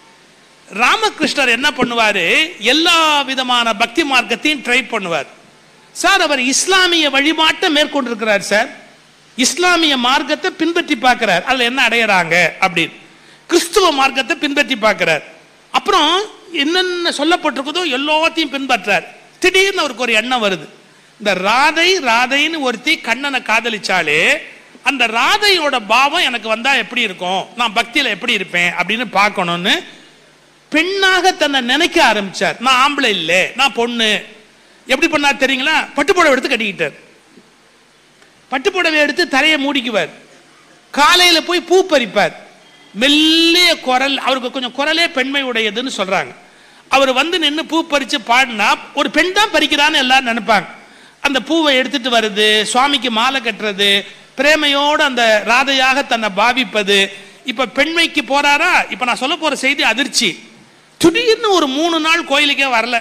ராமகிருஷ்ணர் என்ன பண்ணுவாரு எல்லா விதமான பக்தி மார்க்கத்தையும் ட்ரை பண்ணுவார் சார் அவர் இஸ்லாமிய வழிபாட்டை மேற்கொண்டிருக்கிறார் சார் இஸ்லாமிய மார்க்கத்தை பின்பற்றி பார்க்கிறார் அதுல என்ன அடையறாங்க அப்படின்னு கிறிஸ்துவ மார்க்கத்தை பின்பற்றி பார்க்கிறார் அப்புறம் என்னென்ன சொல்லப்பட்டிருக்குதோ எல்லாத்தையும் பின்பற்றார் திடீர்னு அவருக்கு ஒரு எண்ணம் வருது இந்த ராதை ராதைன்னு ஒருத்தி கண்ணனை காதலிச்சாலே அந்த ராதையோட பாவம் எனக்கு வந்தா எப்படி இருக்கும் நான் பக்தியில எப்படி இருப்பேன் அப்படின்னு பார்க்கணும்னு பெண்ணாக தன்னை நினைக்க ஆரம்பிச்சார் நான் ஆம்பளை இல்லை நான் பொண்ணு எப்படி பண்ணார் தெரியுங்களா பட்டுப்புடவை எடுத்து கட்டிக்கிட்டார் பட்டுப்புடவை எடுத்து தலையை மூடிக்குவார் காலையில போய் பூ பறிப்பார் மெல்லிய குரல் அவருக்கு கொஞ்சம் குரலே பெண்மை உடையதுன்னு சொல்றாங்க அவர் வந்து நின்று பூ பறிச்சு பாடினா ஒரு பெண் தான் பறிக்கிறான்னு எல்லாரும் நினைப்பாங்க அந்த பூவை எடுத்துட்டு வருது சுவாமிக்கு மாலை கட்டுறது பிரேமையோடு அந்த ராதையாக தன்னை பாவிப்பது இப்ப பெண்மைக்கு போறாரா இப்ப நான் சொல்ல போற செய்தி அதிர்ச்சி திடீர்னு ஒரு மூணு நாள் கோயிலுக்கே வரல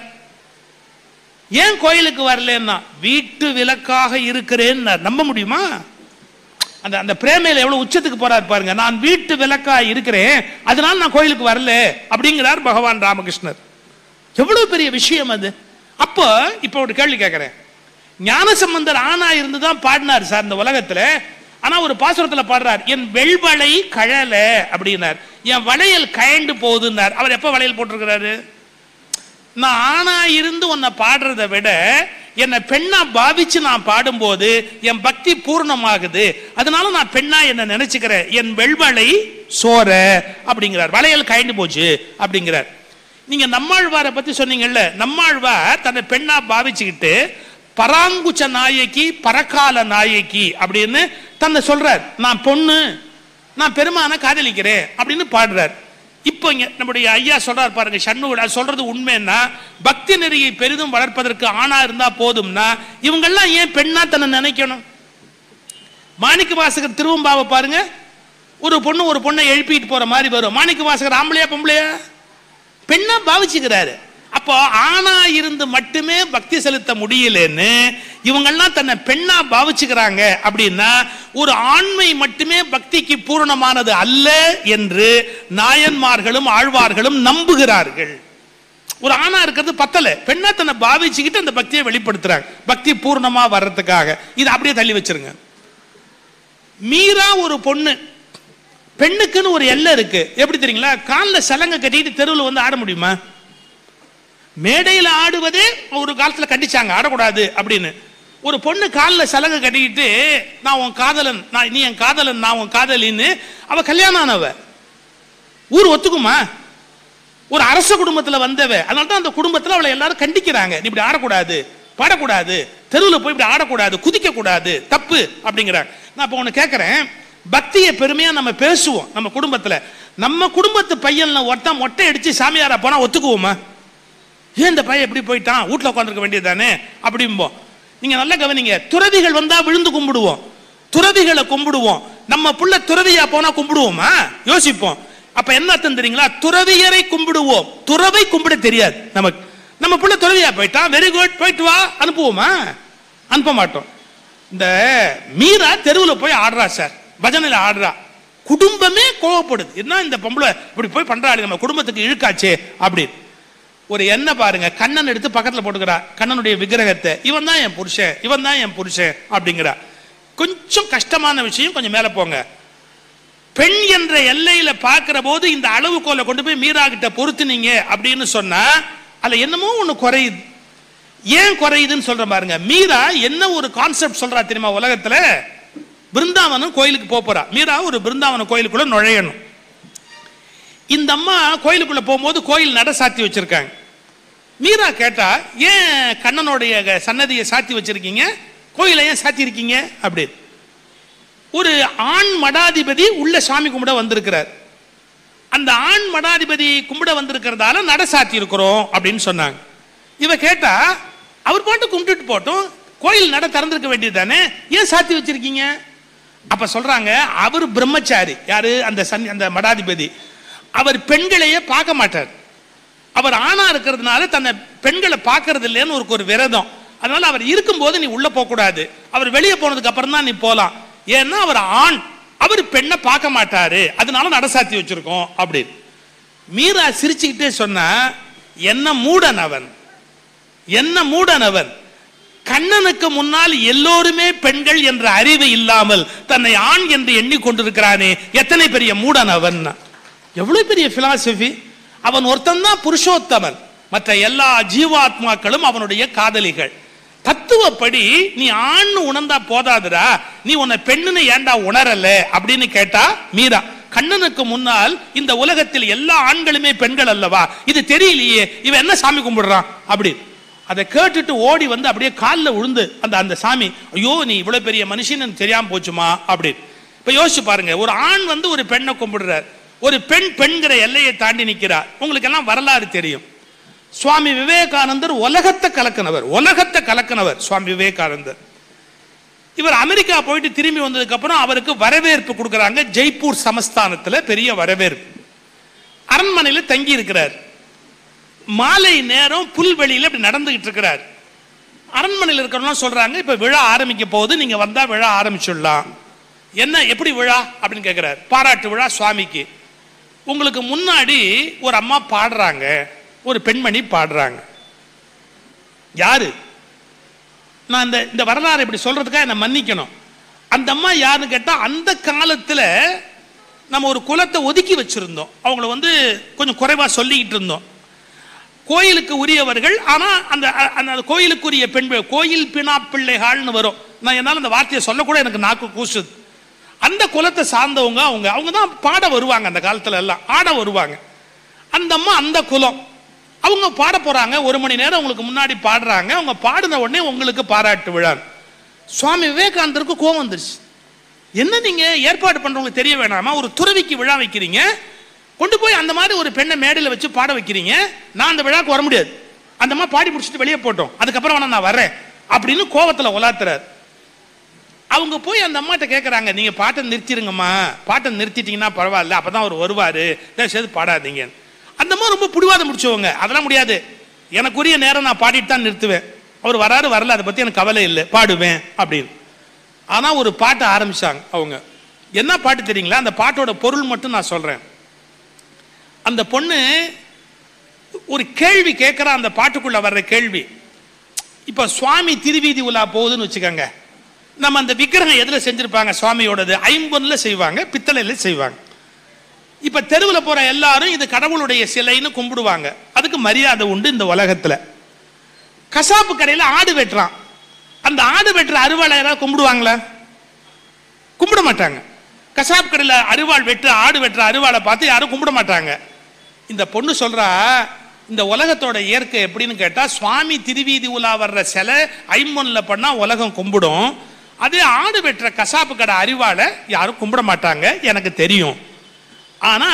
ஏன் கோயிலுக்கு வரலன்னா வீட்டு விளக்காக இருக்கிறேன் நம்ப முடியுமா அந்த அந்த பிரேமையில எவ்வளவு உச்சத்துக்கு போறார் பாருங்க நான் வீட்டு விளக்கா இருக்கிறேன் அதனால நான் கோயிலுக்கு வரல அப்படிங்கிறார் பகவான் ராமகிருஷ்ணர் எவ்வளவு பெரிய விஷயம் அது அப்போ இப்போ ஒரு கேள்வி கேட்கிறேன் ஞானசம்பந்தர் ஆணா இருந்து தான் பாடினார் சார் இந்த உலகத்துல ஆனா ஒரு பாசுரத்துல பாடுறார் என் வெள்வளை கழல அப்படின்னார் என் வளையல் கயண்டு போகுதுன்னார் அவர் எப்ப வளையல் போட்டிருக்கிறாரு நான் ஆணா இருந்து உன்னை பாடுறதை விட என்னை பெண்ணா பாவிச்சு நான் பாடும்போது என் பக்தி பூர்ணமாகுது அதனால நான் பெண்ணா என்ன நினைச்சுக்கிறேன் என் வெள்வளை சோர அப்படிங்கிறார் வளையல் கயண்டு போச்சு அப்படிங்கிறார் நீங்க நம்மாழ்வாரை பத்தி சொன்னீங்கல்ல நம்மாழ்வார் தன்னை பெண்ணா பாவிச்சுக்கிட்டு பராங்குச்ச நாயகி பரக்கால நாயகி அப்படின்னு தன்னை சொல்றார் நான் பொண்ணு நான் பெருமான காதலிக்கிறேன் அப்படின்னு பாடுறார் இப்போ இங்க நம்முடைய ஐயா சொல்றார் பாருங்க சண்முக அது சொல்றது உண்மைன்னா பக்தி நெறியை பெரிதும் வளர்ப்பதற்கு ஆணா இருந்தா போதும்னா இவங்கெல்லாம் ஏன் பெண்ணா தன்னை நினைக்கணும் மாணிக்க வாசகர் திருவம்பாவை பாருங்க ஒரு பொண்ணு ஒரு பொண்ணை எழுப்பிட்டு போற மாதிரி வரும் மாணிக்க வாசகர் ஆம்பளையா பொம்பளையா பெண்ணா பாவிச்சுக்கிறாரு அப்போ ஆணா இருந்து மட்டுமே பக்தி செலுத்த முடியலன்னு இவங்கெல்லாம் தன்னை பெண்ணா பாவிச்சுக்கிறாங்க அப்படின்னா ஒரு ஆண்மை மட்டுமே பக்திக்கு பூரணமானது அல்ல என்று நாயன்மார்களும் ஆழ்வார்களும் நம்புகிறார்கள் ஒரு ஆணா இருக்கிறது பத்தல பெண்ணா தன்னை பாவிச்சுக்கிட்டு அந்த பக்தியை வெளிப்படுத்துறாங்க பக்தி பூர்ணமா வர்றதுக்காக இது அப்படியே தள்ளி வச்சிருங்க மீரா ஒரு பொண்ணு பெண்ணுக்குன்னு ஒரு எல்லை இருக்கு எப்படி தெரியுங்களா காலில் சலங்கை கட்டிட்டு தெருவில் வந்து ஆட முடியுமா மேடையில் ஆடுவதே ஒரு காலத்தில் கண்டிச்சாங்க ஆடக்கூடாது அப்படின்னு ஒரு பொண்ணு காலில் சலங்கை கட்டிக்கிட்டு நான் உன் காதலன் நான் நீ என் காதலன் நான் உன் காதலின்னு அவ கல்யாணம் ஆனவ ஊர் ஒத்துக்குமா ஒரு அரச குடும்பத்தில் வந்தவ அதனால தான் அந்த குடும்பத்தில் அவளை எல்லாரும் கண்டிக்கிறாங்க நீ இப்படி ஆடக்கூடாது பாடக்கூடாது தெருவில் போய் இப்படி ஆடக்கூடாது குதிக்க கூடாது தப்பு அப்படிங்கிறாங்க நான் இப்போ ஒன்று கேட்குறேன் பக்தியை பெருமையா நம்ம பேசுவோம் நம்ம குடும்பத்துல நம்ம குடும்பத்து பையன்ல ஒருத்தன் மொட்டை அடிச்சு சாமியாரா போனா ஒத்துக்குவோமா ஏன் இந்த பையன் எப்படி போயிட்டான் வீட்டுல உட்காந்துருக்க வேண்டியதானே அப்படிம்போம் நீங்க நல்லா கவனிங்க துறவிகள் வந்தா விழுந்து கும்பிடுவோம் துறவிகளை கும்பிடுவோம் நம்ம புள்ள துறவியா போனா கும்பிடுவோமா யோசிப்போம் அப்ப என்ன அர்த்தம் தெரியுங்களா துறவியரை கும்பிடுவோம் துறவை கும்பிட தெரியாது நமக்கு நம்ம பிள்ளை துறவியா போயிட்டான் வெரி குட் போயிட்டு வா அனுப்புவோமா அனுப்ப மாட்டோம் இந்த மீரா தெருவில் போய் ஆடுறா சார் பஜனையில் ஆடுறா குடும்பமே கோவப்படுது என்ன இந்த பொம்பளை இப்படி போய் பண்றாரு நம்ம குடும்பத்துக்கு இழுக்காச்சே அப்படின்னு ஒரு எண்ணெய் பாருங்க கண்ணன் எடுத்து பக்கத்துல போட்டுக்கிறா கண்ணனுடைய விக்கிரகத்தை இவன் தான் என் புருஷன் இவன் தான் என் புருஷன் அப்படிங்கிறா கொஞ்சம் கஷ்டமான விஷயம் கொஞ்சம் மேல போங்க பெண் என்ற எல்லையில பார்க்கிற போது இந்த அளவுகோலை கொண்டு போய் மீரா கிட்ட பொருத்துனீங்க அப்படின்னு சொன்னா அதுல என்னமோ ஒண்ணு குறையுது ஏன் குறையுதுன்னு சொல்ற பாருங்க மீரா என்ன ஒரு கான்செப்ட் சொல்றா தெரியுமா உலகத்துல பிருந்தாவனம் கோயிலுக்கு போப் போறா மீரா ஒரு பிருந்தாவன கோயிலுக்குள்ள நுழையணும் இந்த அம்மா கோயிலுக்குள்ள போகும்போது கோயில் நட சாத்தி வச்சிருக்காங்க மீரா கேட்டா ஏன் கண்ணனுடைய க- சன்னதியை சாத்தி வச்சிருக்கீங்க கோயிலை ஏன் சாத்தி இருக்கீங்க அப்படி ஒரு ஆண் மடாதிபதி உள்ள சாமி கும்பிட வந்திருக்கிறார் அந்த ஆண் மடாதிபதி கும்பிட வந்திருக்கிறதால நட சாத்தி இருக்கிறோம் அப்படின்னு சொன்னாங்க இவ கேட்டா அவர் பாட்டு கும்பிட்டுட்டு போட்டும் கோயில் நட திறந்திருக்க வேண்டியது தானே ஏன் சாத்தி வச்சிருக்கீங்க அப்ப சொல்றாங்க அவர் பிரம்மச்சாரி யாரு அந்த சன் அந்த மடாதிபதி அவர் பெண்களையே பார்க்க மாட்டார் அவர் ஆணா இருக்கிறதுனால தன்னை பெண்களை பார்க்கறது இல்லைன்னு ஒரு ஒரு விரதம் அதனால அவர் இருக்கும்போது நீ உள்ள போக கூடாது அவர் வெளியே போனதுக்கு அப்புறம் தான் நீ போலாம் ஏன்னா அவர் ஆண் அவர் பெண்ணை பார்க்க மாட்டாரு அதனால நடசாத்தி வச்சிருக்கோம் அப்படின்னு மீரா சிரிச்சுக்கிட்டே சொன்னா என்ன மூடன் அவன் என்ன மூடன் அவன் கண்ணனுக்கு முன்னால் எல்லோருமே பெண்கள் என்ற அறிவு இல்லாமல் தன்னை ஆண் என்று எண்ணிக்கொண்டிருக்கிறானே எத்தனை பெரிய மூடன் அவன் எவ்வளவு பெரிய பிலாசபி அவன் ஒருத்தன் தான் புருஷோத்தமன் மற்ற எல்லா ஜீவாத்மாக்களும் அவனுடைய காதலிகள் தத்துவப்படி நீ ஆண் உணர்ந்தா போதாதுடா நீ உன்னை பெண்ணுன்னு ஏன்டா உணரல அப்படின்னு கேட்டா மீரா கண்ணனுக்கு முன்னால் இந்த உலகத்தில் எல்லா ஆண்களுமே பெண்கள் அல்லவா இது தெரியலையே இவன் என்ன சாமி கும்பிடுறான் அப்படி அதை கேட்டுட்டு ஓடி வந்து அப்படியே காலில் விழுந்து அந்த அந்த சாமி ஐயோ நீ இவ்வளவு பெரிய மனுஷன் எனக்கு தெரியாம போச்சுமா அப்படின்னு இப்ப யோசிச்சு பாருங்க ஒரு ஆண் வந்து ஒரு பெண்ணை கும்பிடுறார் ஒரு பெண் பெண்கிற எல்லையை தாண்டி நிற்கிறார் உங்களுக்கு எல்லாம் வரலாறு தெரியும் சுவாமி விவேகானந்தர் உலகத்தை கலக்கினவர் உலகத்தை கலக்கினவர் சுவாமி விவேகானந்தர் இவர் அமெரிக்கா போயிட்டு திரும்பி வந்ததுக்கு அப்புறம் அவருக்கு வரவேற்பு கொடுக்கறாங்க ஜெய்ப்பூர் சமஸ்தானத்துல பெரிய வரவேற்பு அரண்மனையில தங்கி இருக்கிறார் மாலை நேரம் புல்வெளியில இப்படி நடந்துகிட்டு இருக்கிறார் அரண்மனையில் இருக்கிறவங்க சொல்றாங்க இப்ப விழா ஆரம்பிக்க போகுது நீங்க வந்தா விழா ஆரம்பிச்சிடலாம் என்ன எப்படி விழா அப்படின்னு கேட்கிறார் பாராட்டு விழா சுவாமிக்கு உங்களுக்கு முன்னாடி ஒரு அம்மா பாடுறாங்க ஒரு பெண்மணி பாடுறாங்க யாரு நான் இந்த இந்த வரலாறு இப்படி சொல்றதுக்காக என்ன மன்னிக்கணும் அந்த அம்மா யாருன்னு கேட்டா அந்த காலத்துல நம்ம ஒரு குலத்தை ஒதுக்கி வச்சிருந்தோம் அவங்கள வந்து கொஞ்சம் குறைவா சொல்லிக்கிட்டு இருந்தோம் கோயிலுக்கு உரியவர்கள் ஆனா அந்த அ- அந்த கோயிலுக்குரிய பெண் பி- கோயில் பினா பிள்ளைகள்னு வரும் நான் என்னால அந்த வார்த்தையை சொல்லக்கூட எனக்கு நாக்கு கூசுது அந்த குலத்தை சார்ந்தவங்க அவங்க அவங்க தான் பாட வருவாங்க அந்த காலத்துல எல்லாம் ஆட வருவாங்க அந்த அம்மா அந்த குலம் அவங்க பாட போறாங்க ஒரு மணி நேரம் உங்களுக்கு முன்னாடி பாடுறாங்க அவங்க பாடின உடனே உங்களுக்கு பாராட்டு விழா சுவாமி விவேகானந்தருக்கு கோவம் வந்துருச்சு என்ன நீங்க ஏற்பாடு பண்றவங்களுக்கு தெரிய வேணாமா ஒரு துறவிக்கு விழா வைக்கிறீங்க கொண்டு போய் அந்த மாதிரி ஒரு பெண்ணை மேடையில் வச்சு பாட வைக்கிறீங்க நான் அந்த விழாக்கு வர முடியாது அந்த மாதிரி பாடி முடிச்சுட்டு வெளியே போட்டோம் அதுக்கப்புறம் வேணா நான் வரேன் அப்படின்னு கோவத்துல உலாத்துறாரு அவங்க போய் அந்த அம்மாட்ட கேட்குறாங்க நீங்க பாட்டை நிறுத்திடுங்கம்மா பாட்டை நிறுத்திட்டீங்கன்னா பரவாயில்ல அப்பதான் அவர் வருவாரு தயவு செய்து பாடாதீங்க அந்த அம்மா ரொம்ப பிடிவாதம் முடிச்சவங்க அதெல்லாம் முடியாது எனக்குரிய நேரம் நான் பாடிட்டு தான் நிறுத்துவேன் அவர் வராரு வரல அதை பத்தி எனக்கு கவலை இல்லை பாடுவேன் அப்படின்னு ஆனா ஒரு பாட்டை ஆரம்பிச்சாங்க அவங்க என்ன பாட்டு தெரியுங்களா அந்த பாட்டோட பொருள் மட்டும் நான் சொல்றேன் அந்த பொண்ணு ஒரு கேள்வி கேட்குற அந்த பாட்டுக்குள்ள வர்ற கேள்வி இப்ப சுவாமி திருவீதி உலா போகுதுன்னு வச்சுக்கோங்க நம்ம அந்த விக்கிரகம் எதுல செஞ்சிருப்பாங்க சுவாமியோடது ஐம்பொன்ல செய்வாங்க பித்தளையில செய்வாங்க இப்ப தெருவில் போற எல்லாரும் இது கடவுளுடைய சிலைன்னு கும்பிடுவாங்க அதுக்கு மரியாதை உண்டு இந்த உலகத்துல கசாப்பு கடையில ஆடு வெட்டுறான் அந்த ஆடு வெட்டுற அருவாளை யாராவது கும்பிடுவாங்களா கும்பிட மாட்டாங்க கசாப்பு கடையில அருவாள் வெட்டு ஆடு வெட்டுற அருவாளை பார்த்து யாரும் கும்பிட மாட்டாங்க இந்த பொண்ணு சொல்றா இந்த உலகத்தோட இயற்கை எப்படின்னு கேட்டா சுவாமி திருவீதி உலா வர்ற சிலை ஐம்பொன்ல பண்ணா உலகம் கும்பிடும் அதே ஆடு வெட்டுற கசாப்பு கடை அரிவாளை யாரும் கும்பிட மாட்டாங்க எனக்கு தெரியும் ஆனா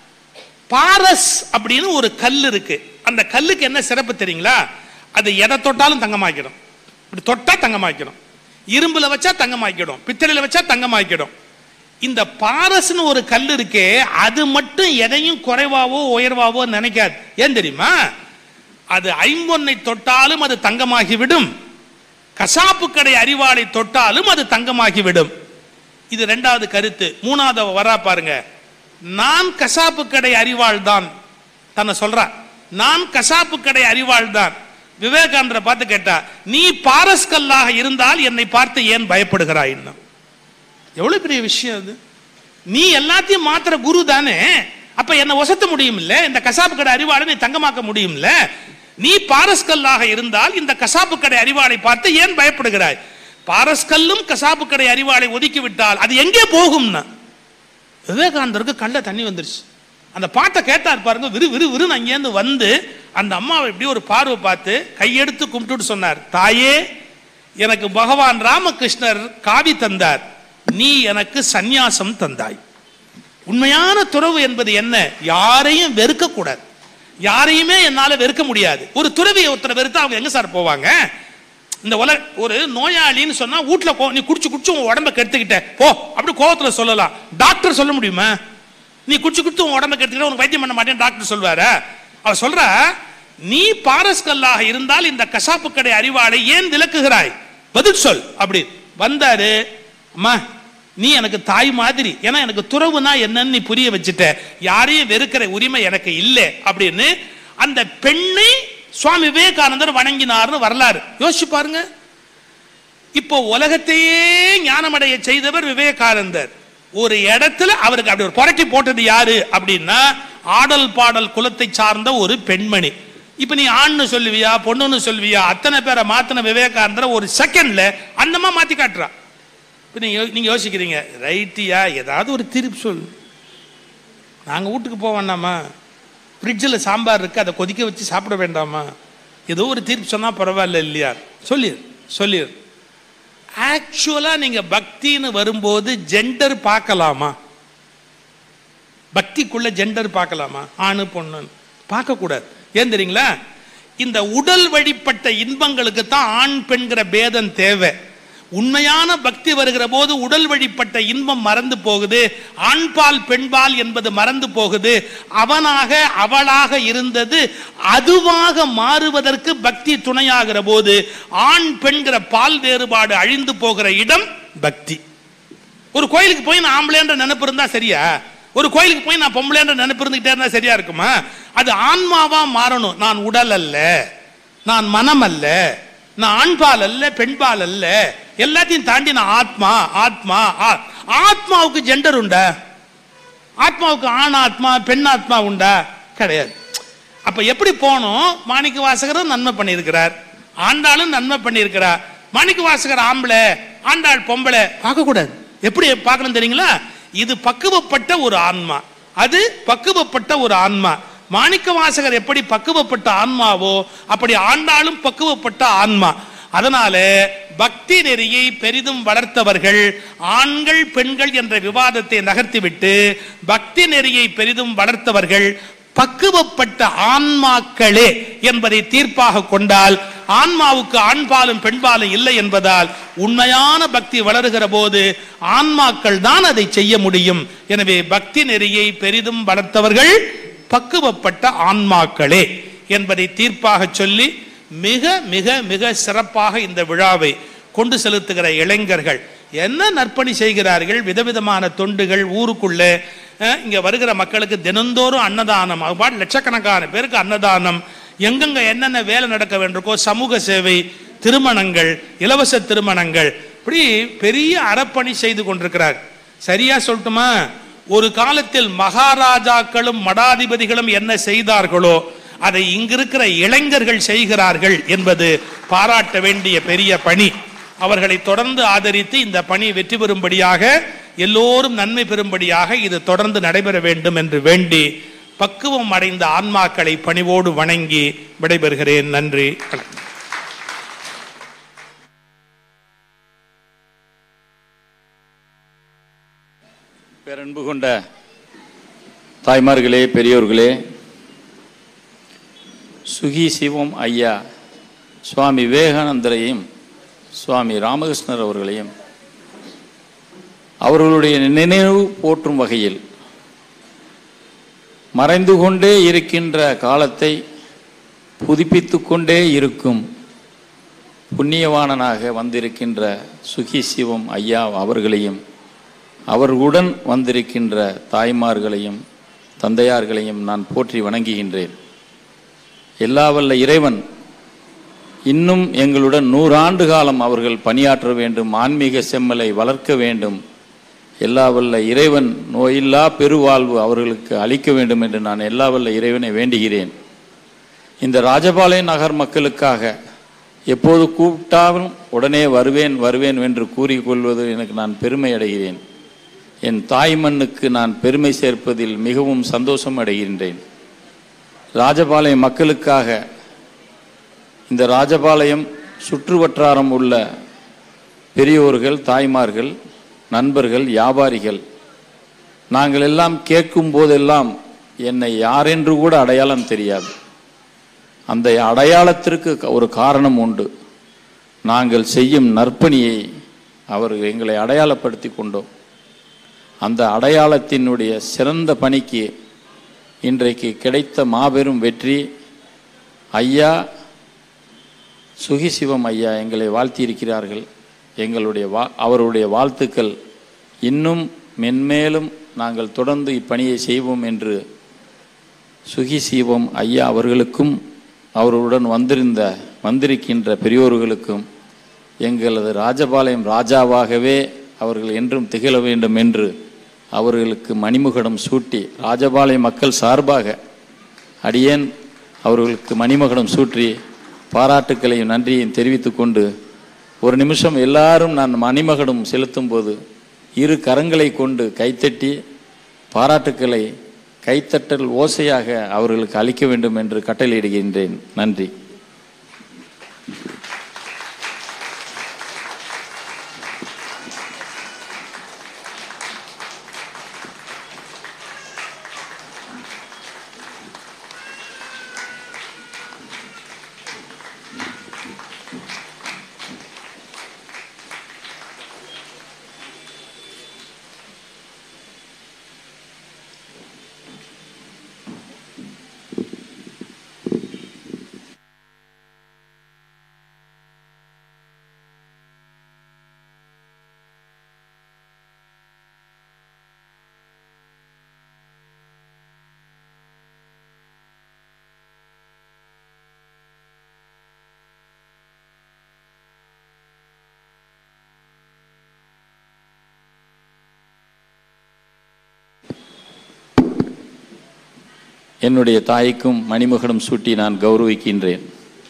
பாரஸ் அப்படின்னு ஒரு கல் இருக்கு அந்த கல்லுக்கு என்ன சிறப்பு தெரியுங்களா அது எதை தொட்டாலும் தங்கமாக்கிடும் இப்படி தொட்டா தங்கமாக்கிடும் இரும்புல வச்சா தங்கமாக்கிடும் பித்தளையில வச்சா தங்கமாக்கிடும் இந்த பாரஸ்னு ஒரு கல் இருக்கே அது மட்டும் எதையும் குறைவாவோ உயர்வாவோ நினைக்காது ஏன் தெரியுமா அது ஐம்பொன்னை தொட்டாலும் அது தங்கமாகிவிடும் கசாப்பு கடை அறிவாளை தொட்டாலும் அது தங்கமாகிவிடும் இது ரெண்டாவது கருத்து மூணாவது அவ வரா பாருங்க நான் கசாப்பு கடை அறிவாள் தான் தன்னை சொல்றா நான் கசாப்பு கடை அறிவாள் தான் விவேகானந்தரை பார்த்து கேட்டா நீ பாரஸ்கல்லாக இருந்தால் என்னை பார்த்து ஏன் பயப்படுகிறாய் இன்னும் எவ்வளவு பெரிய விஷயம் அது நீ எல்லாத்தையும் மாத்திர குரு தானே அப்ப என்ன ஒசத்த முடியும் இல்ல இந்த கசாப்பு கடை அறிவாளை நீ தங்கமாக்க முடியும்ல நீ பாரஸ்கல்லாக இருந்தால் இந்த கசாப்பு கடை அறிவாளை பார்த்து ஏன் பயப்படுகிறாய் பாரஸ்கல்லும் கசாப்பு கடை அறிவாளை ஒதுக்கி விட்டால் அது எங்கே போகும்னா விவேகானந்தருக்கு கண்ட தண்ணி வந்துருச்சு அந்த பாட்டை கேட்டார் பாருங்க விறு விறு விறுன்னு அங்கேருந்து வந்து அந்த அம்மாவை இப்படி ஒரு பார்வை பார்த்து கையெடுத்து கும்பிட்டுட்டு சொன்னார் தாயே எனக்கு பகவான் ராமகிருஷ்ணர் காவி தந்தார் நீ எனக்கு சந்நியாசம் தந்தாய் உண்மையான துறவு என்பது என்ன யாரையும் வெறுக்க கூடாது யாரையுமே என்னால வெறுக்க முடியாது ஒரு துறவியை ஒருத்தரை வெறுத்தா அவங்க எங்க சார் போவாங்க இந்த உல ஒரு நோயாளின்னு சொன்னா வீட்டுல கோ நீ குடிச்சு குடிச்சு உன் உடம்ப கெடுத்துக்கிட்ட போ அப்படி கோவத்துல சொல்லலாம் டாக்டர் சொல்ல முடியுமா நீ குடிச்சு குடிச்சு உன் உடம்ப கெடுத்துக்கிட்ட உனக்கு வைத்தியம் பண்ண மாட்டேன் டாக்டர் சொல்வாரா அவர் சொல்றா நீ பாரஸ்கல்லாக இருந்தால் இந்த கசாப்பு கடை அறிவாளை ஏன் விளக்குகிறாய் பதில் சொல் அப்படி வந்தாரு அம்மா நீ எனக்கு தாய் மாதிரி ஏன்னா எனக்கு துறவுனா என்னன்னு நீ புரிய வச்சுட்ட யாரையும் வெறுக்கிற உரிமை எனக்கு இல்லை அப்படின்னு அந்த பெண்ணை சுவாமி விவேகானந்தர் வணங்கினார்னு வரலாறு யோசிச்சு பாருங்க இப்போ உலகத்தையே ஞானமடைய செய்தவர் விவேகானந்தர் ஒரு இடத்துல அவருக்கு அப்படி ஒரு புரட்டி போட்டது யாரு அப்படின்னா ஆடல் பாடல் குலத்தை சார்ந்த ஒரு பெண்மணி இப்ப நீ ஆண்னு சொல்லுவியா பொண்ணுன்னு சொல்லுவியா அத்தனை பேரை மாத்தின விவேகானந்தர் ஒரு செகண்ட்ல அந்தமா மாத்தி காட்டுறா இப்போ நீங்க யோ- நீங்க யோசிக்கிறீங்க ரைட்டியா ஏதாவது ஒரு தீர்ப்பு சொல் நாங்க வீட்டுக்கு போக வேண்டாமா ஃப்ரிட்ஜில் சாம்பார் இருக்கு அதை கொதிக்க வச்சு சாப்பிட வேண்டாமா ஏதோ ஒரு தீர்ப்பு சொன்னா பரவாயில்ல இல்லையா சொல்லிடு சொல்லிடு ஆக்சுவலா நீங்க பக்தின்னு வரும்போது ஜெண்டர் பார்க்கலாமா பக்திக்குள்ள ஜெண்டர் பார்க்கலாமா ஆணு பொண்ணு பார்க்கக்கூடாது ஏன் தெரியுங்களா இந்த உடல் வழிப்பட்ட இன்பங்களுக்கு தான் ஆண் பெண்கிற பேதம் தேவை உண்மையான பக்தி வருகிற போது உடல் வழிப்பட்ட இன்பம் மறந்து போகுது ஆண்பால் பெண்பால் என்பது மறந்து போகுது அவனாக அவளாக இருந்தது அதுவாக மாறுவதற்கு பக்தி துணையாகிற போது ஆண் பெண்கிற பால் வேறுபாடு அழிந்து போகிற இடம் பக்தி ஒரு கோயிலுக்கு போய் நான் ஆம்பளைன்ற நினைப்பு இருந்தா சரியா ஒரு கோயிலுக்கு போய் நான் பொம்பளைன்ற நினைப்பு இருந்துகிட்டே இருந்தா சரியா இருக்குமா அது ஆன்மாவா மாறணும் நான் உடல் அல்ல நான் மனம் அல்ல நான் ஆண்பால் அல்ல பெண்பால் அல்ல எல்லாத்தையும் தாண்டி நான் ஆத்மா ஆத்மா ஆ- ஆத்மாவுக்கு ஜெண்டர் உண்டா ஆத்மாவுக்கு ஆண் ஆத்மா பெண் ஆத்மா உண்டா கிடையாது அப்ப எப்படி போனோம் மாணிக்க வாசகரும் நன்மை பண்ணியிருக்கிறார் ஆண்டாளும் நன்மை பண்ணியிருக்கிறார் மாணிக்க வாசகர் ஆம்பளை ஆண்டாள் பொம்பளை பார்க்கக்கூடாது எப்படி பார்க்கணும் தெரியுங்களா இது பக்குவப்பட்ட ஒரு ஆன்மா அது பக்குவப்பட்ட ஒரு ஆன்மா மாணிக்க வாசகர் எப்படி பக்குவப்பட்ட ஆன்மாவோ அப்படி ஆண்டாளும் பக்குவப்பட்ட ஆன்மா அதனால பக்தி நெறியை பெரிதும் வளர்த்தவர்கள் ஆண்கள் பெண்கள் என்ற விவாதத்தை நகர்த்திவிட்டு பக்தி நெறியை பெரிதும் வளர்த்தவர்கள் பக்குவப்பட்ட ஆன்மாக்களே என்பதை தீர்ப்பாக கொண்டால் ஆன்மாவுக்கு ஆண்பாலும் பெண்பாலும் இல்லை என்பதால் உண்மையான பக்தி வளருகிற போது ஆன்மாக்கள் தான் அதை செய்ய முடியும் எனவே பக்தி நெறியை பெரிதும் வளர்த்தவர்கள் பக்குவப்பட்ட ஆன்மாக்களே என்பதை தீர்ப்பாக சொல்லி மிக மிக மிக சிறப்பாக இந்த விழாவை கொண்டு செலுத்துகிற இளைஞர்கள் என்ன நற்பணி செய்கிறார்கள் விதவிதமான தொண்டுகள் ஊருக்குள்ளே அஹ், இங்க வருகிற மக்களுக்கு தினந்தோறும் அன்னதானம் அவ்வாறு லட்சக்கணக்கான பேருக்கு அன்னதானம் எங்கெங்க என்னென்ன வேலை நடக்க வேண்டியிருக்கோ சமூக சேவை திருமணங்கள் இலவச திருமணங்கள் இப்படி பெரிய அறப்பணி செய்து கொண்டிருக்கிறார் சரியா சொல்லட்டுமா ஒரு காலத்தில் மகாராஜாக்களும் மடாதிபதிகளும் என்ன செய்தார்களோ அதை இங்கிருக்கிற இளைஞர்கள் செய்கிறார்கள் என்பது பாராட்ட வேண்டிய பெரிய பணி அவர்களை தொடர்ந்து ஆதரித்து இந்த பணி வெற்றி பெறும்படியாக எல்லோரும் நன்மை பெறும்படியாக இது தொடர்ந்து நடைபெற வேண்டும் என்று வேண்டி பக்குவம் அடைந்த ஆன்மாக்களை பணிவோடு வணங்கி விடைபெறுகிறேன் நன்றி வணக்கம். பேரன்பு கொண்ட தாய்மார்களே பெரியோர்களே சுகி சிவம் ஐயா சுவாமி விவேகானந்தரையும் சுவாமி ராமகிருஷ்ணர் அவர்களையும் அவர்களுடைய நினைவு போற்றும் வகையில் மறைந்து கொண்டே இருக்கின்ற காலத்தை புதுப்பித்து கொண்டே இருக்கும் புண்ணியவானனாக வந்திருக்கின்ற சுகி சிவம் ஐயா அவர்களையும் அவர்களுடன் வந்திருக்கின்ற தாய்மார்களையும் தந்தையார்களையும் நான் போற்றி வணங்குகின்றேன் எல்லா வல்ல இறைவன் இன்னும் எங்களுடன் நூறாண்டு காலம் அவர்கள் பணியாற்ற வேண்டும் ஆன்மீக செம்மலை வளர்க்க வேண்டும் எல்லா வல்ல இறைவன் நோயில்லா பெருவாழ்வு அவர்களுக்கு அளிக்க வேண்டும் என்று நான் எல்லா வல்ல இறைவனை வேண்டுகிறேன் இந்த ராஜபாளையம் நகர் மக்களுக்காக எப்போது கூப்பிட்டாலும் உடனே வருவேன் வருவேன் என்று கூறிக்கொள்வது எனக்கு நான் பெருமை அடைகிறேன் என் தாய் மண்ணுக்கு நான் பெருமை சேர்ப்பதில் மிகவும் சந்தோஷம் அடைகின்றேன் ராஜபாளையம் மக்களுக்காக இந்த ராஜபாளையம் சுற்று வட்டாரம் உள்ள பெரியோர்கள் தாய்மார்கள் நண்பர்கள் வியாபாரிகள் நாங்கள் எல்லாம் கேட்கும் போதெல்லாம் என்னை யாரென்று கூட அடையாளம் தெரியாது அந்த அடையாளத்திற்கு ஒரு காரணம் உண்டு நாங்கள் செய்யும் நற்பணியை அவர்கள் எங்களை அடையாளப்படுத்தி கொண்டோம் அந்த அடையாளத்தினுடைய சிறந்த பணிக்கு இன்றைக்கு கிடைத்த மாபெரும் வெற்றி ஐயா சுகிசிவம் ஐயா எங்களை வாழ்த்தியிருக்கிறார்கள் எங்களுடைய வா அவருடைய வாழ்த்துக்கள் இன்னும் மென்மேலும் நாங்கள் தொடர்ந்து இப்பணியை செய்வோம் என்று சுகிசிவம் ஐயா அவர்களுக்கும் அவர்களுடன் வந்திருந்த வந்திருக்கின்ற பெரியோர்களுக்கும் எங்களது ராஜபாளையம் ராஜாவாகவே அவர்கள் என்றும் திகழ வேண்டும் என்று அவர்களுக்கு மணிமுகடம் சூட்டி ராஜபாளையம் மக்கள் சார்பாக அடியேன் அவர்களுக்கு மணிமகுடம் சூட்டி பாராட்டுக்களையும் நன்றியையும் தெரிவித்துக் கொண்டு ஒரு நிமிஷம் எல்லாரும் நான் மணிமகுடம் செலுத்தும் போது இரு கரங்களை கொண்டு கைத்தட்டி பாராட்டுக்களை கைத்தட்டல் ஓசையாக அவர்களுக்கு அளிக்க வேண்டும் என்று கட்டளையிடுகின்றேன் நன்றி என்னுடைய தாய்க்கும் மணிமகுடம் சூட்டி நான் கௌரவிக்கின்றேன்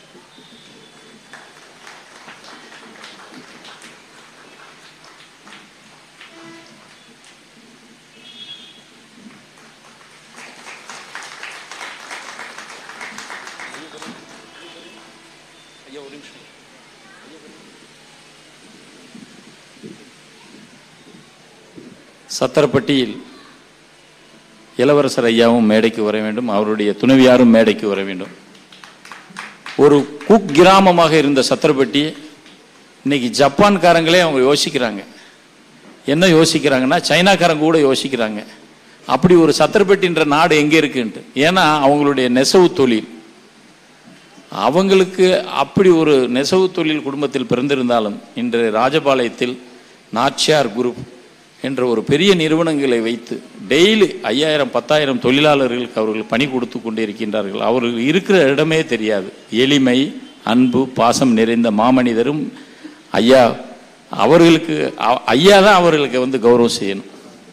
சத்திரப்பட்டியில் இளவரசர் ஐயாவும் மேடைக்கு வர வேண்டும் அவருடைய துணைவியாரும் மேடைக்கு வர வேண்டும் ஒரு குக் கிராமமாக இருந்த சத்திரப்பட்டி இன்னைக்கு ஜப்பான்காரங்களே அவங்க யோசிக்கிறாங்க என்ன யோசிக்கிறாங்கன்னா சைனாக்காரங்க கூட யோசிக்கிறாங்க அப்படி ஒரு சத்திரப்பட்டின்ற நாடு எங்கே இருக்குன்ட்டு ஏன்னா அவங்களுடைய நெசவு தொழில் அவங்களுக்கு அப்படி ஒரு நெசவு தொழில் குடும்பத்தில் பிறந்திருந்தாலும் இன்று ராஜபாளையத்தில் நாச்சியார் குரூப் என்ற ஒரு பெரிய நிறுவனங்களை வைத்து டெய்லி ஐயாயிரம் பத்தாயிரம் தொழிலாளர்களுக்கு அவர்கள் பணி கொடுத்து கொண்டே இருக்கின்றார்கள் அவர்கள் இருக்கிற இடமே தெரியாது எளிமை அன்பு பாசம் நிறைந்த மாமனிதரும் ஐயா அவர்களுக்கு அ- ஐயா தான் அவர்களுக்கு வந்து கௌரவம் செய்யணும்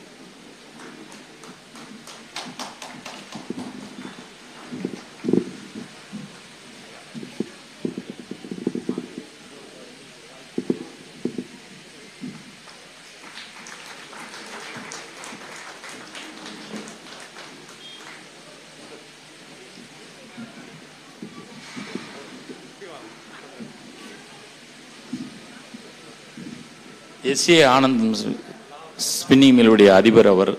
எஸ் ஏ ஆனந்த் ஸ்பின்னிங் மில்லுடைய அதிபர் அவர்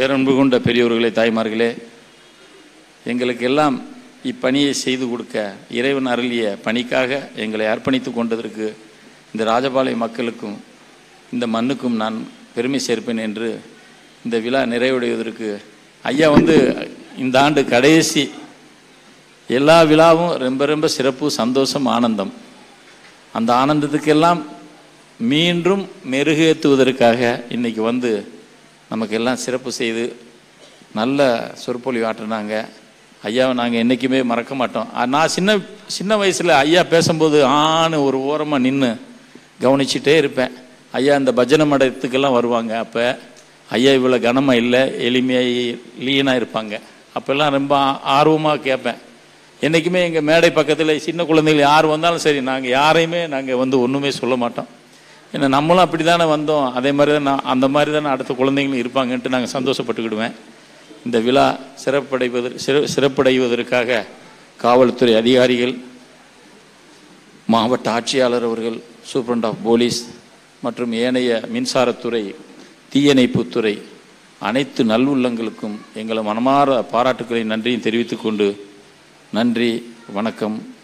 பேரன்பு கொண்ட பெரியோர்களே தாய்மார்களே எங்களுக்கு எல்லாம் இப்பணியை செய்து கொடுக்க இறைவன் அருளிய பணிக்காக எங்களை அர்ப்பணித்து கொண்டதற்கு இந்த ராஜபாளைய மக்களுக்கும் இந்த மண்ணுக்கும் நான் பெருமை சேர்ப்பேன் என்று இந்த விழா நிறைவடைவதற்கு ஐயா வந்து இந்த ஆண்டு கடைசி எல்லா விழாவும் ரொம்ப ரொம்ப சிறப்பு சந்தோஷம் ஆனந்தம் அந்த ஆனந்தத்துக்கெல்லாம் மீண்டும் மெருகேற்றுவதற்காக இன்னைக்கு வந்து நமக்கு எல்லாம் சிறப்பு செய்து நல்ல சொற்பொழிவு ஆற்றினாங்க ஐயாவை நாங்கள் என்றைக்குமே மறக்க மாட்டோம் ஆ, நான் சின்ன சின்ன வயசில் ஐயா பேசும்போது ஆன்னு ஒரு ஓரமாக நின்று கவனிச்சிட்டே இருப்பேன் ஐயா இந்த பஜனை மடத்துக்கெல்லாம் வருவாங்க அப்போ ஐயா இவ்வளோ கனமாக இல்லை எளிமையாக லீனாக இருப்பாங்க அப்போல்லாம் ரொம்ப ஆர்வமாக கேட்பேன் என்றைக்குமே எங்கள் மேடை பக்கத்தில் சின்ன குழந்தைகள் யார் வந்தாலும் சரி நாங்கள் யாரையுமே நாங்கள் வந்து ஒன்றுமே சொல்ல மாட்டோம் ஏன்னா நம்மளும் அப்படி தானே வந்தோம் அதே மாதிரி தான் நான் அந்த மாதிரி தானே அடுத்த குழந்தைங்களும் இருப்பாங்கன்ட்டு நாங்கள் சந்தோஷப்பட்டுக்கிடுவேன் இந்த விழா சிறப்படைவதற்கு சிற சிறப்படைவதற்காக காவல்துறை அதிகாரிகள் மாவட்ட ஆட்சியாளர் அவர்கள் சூப்பரண்ட் ஆஃப் போலீஸ் மற்றும் ஏனைய மின்சாரத்துறை தீயணைப்புத்துறை அனைத்து நல்லுள்ளங்களுக்கும் எங்களை மனமார பாராட்டுக்களை நன்றியும் தெரிவித்துக் கொண்டு நன்றி வணக்கம்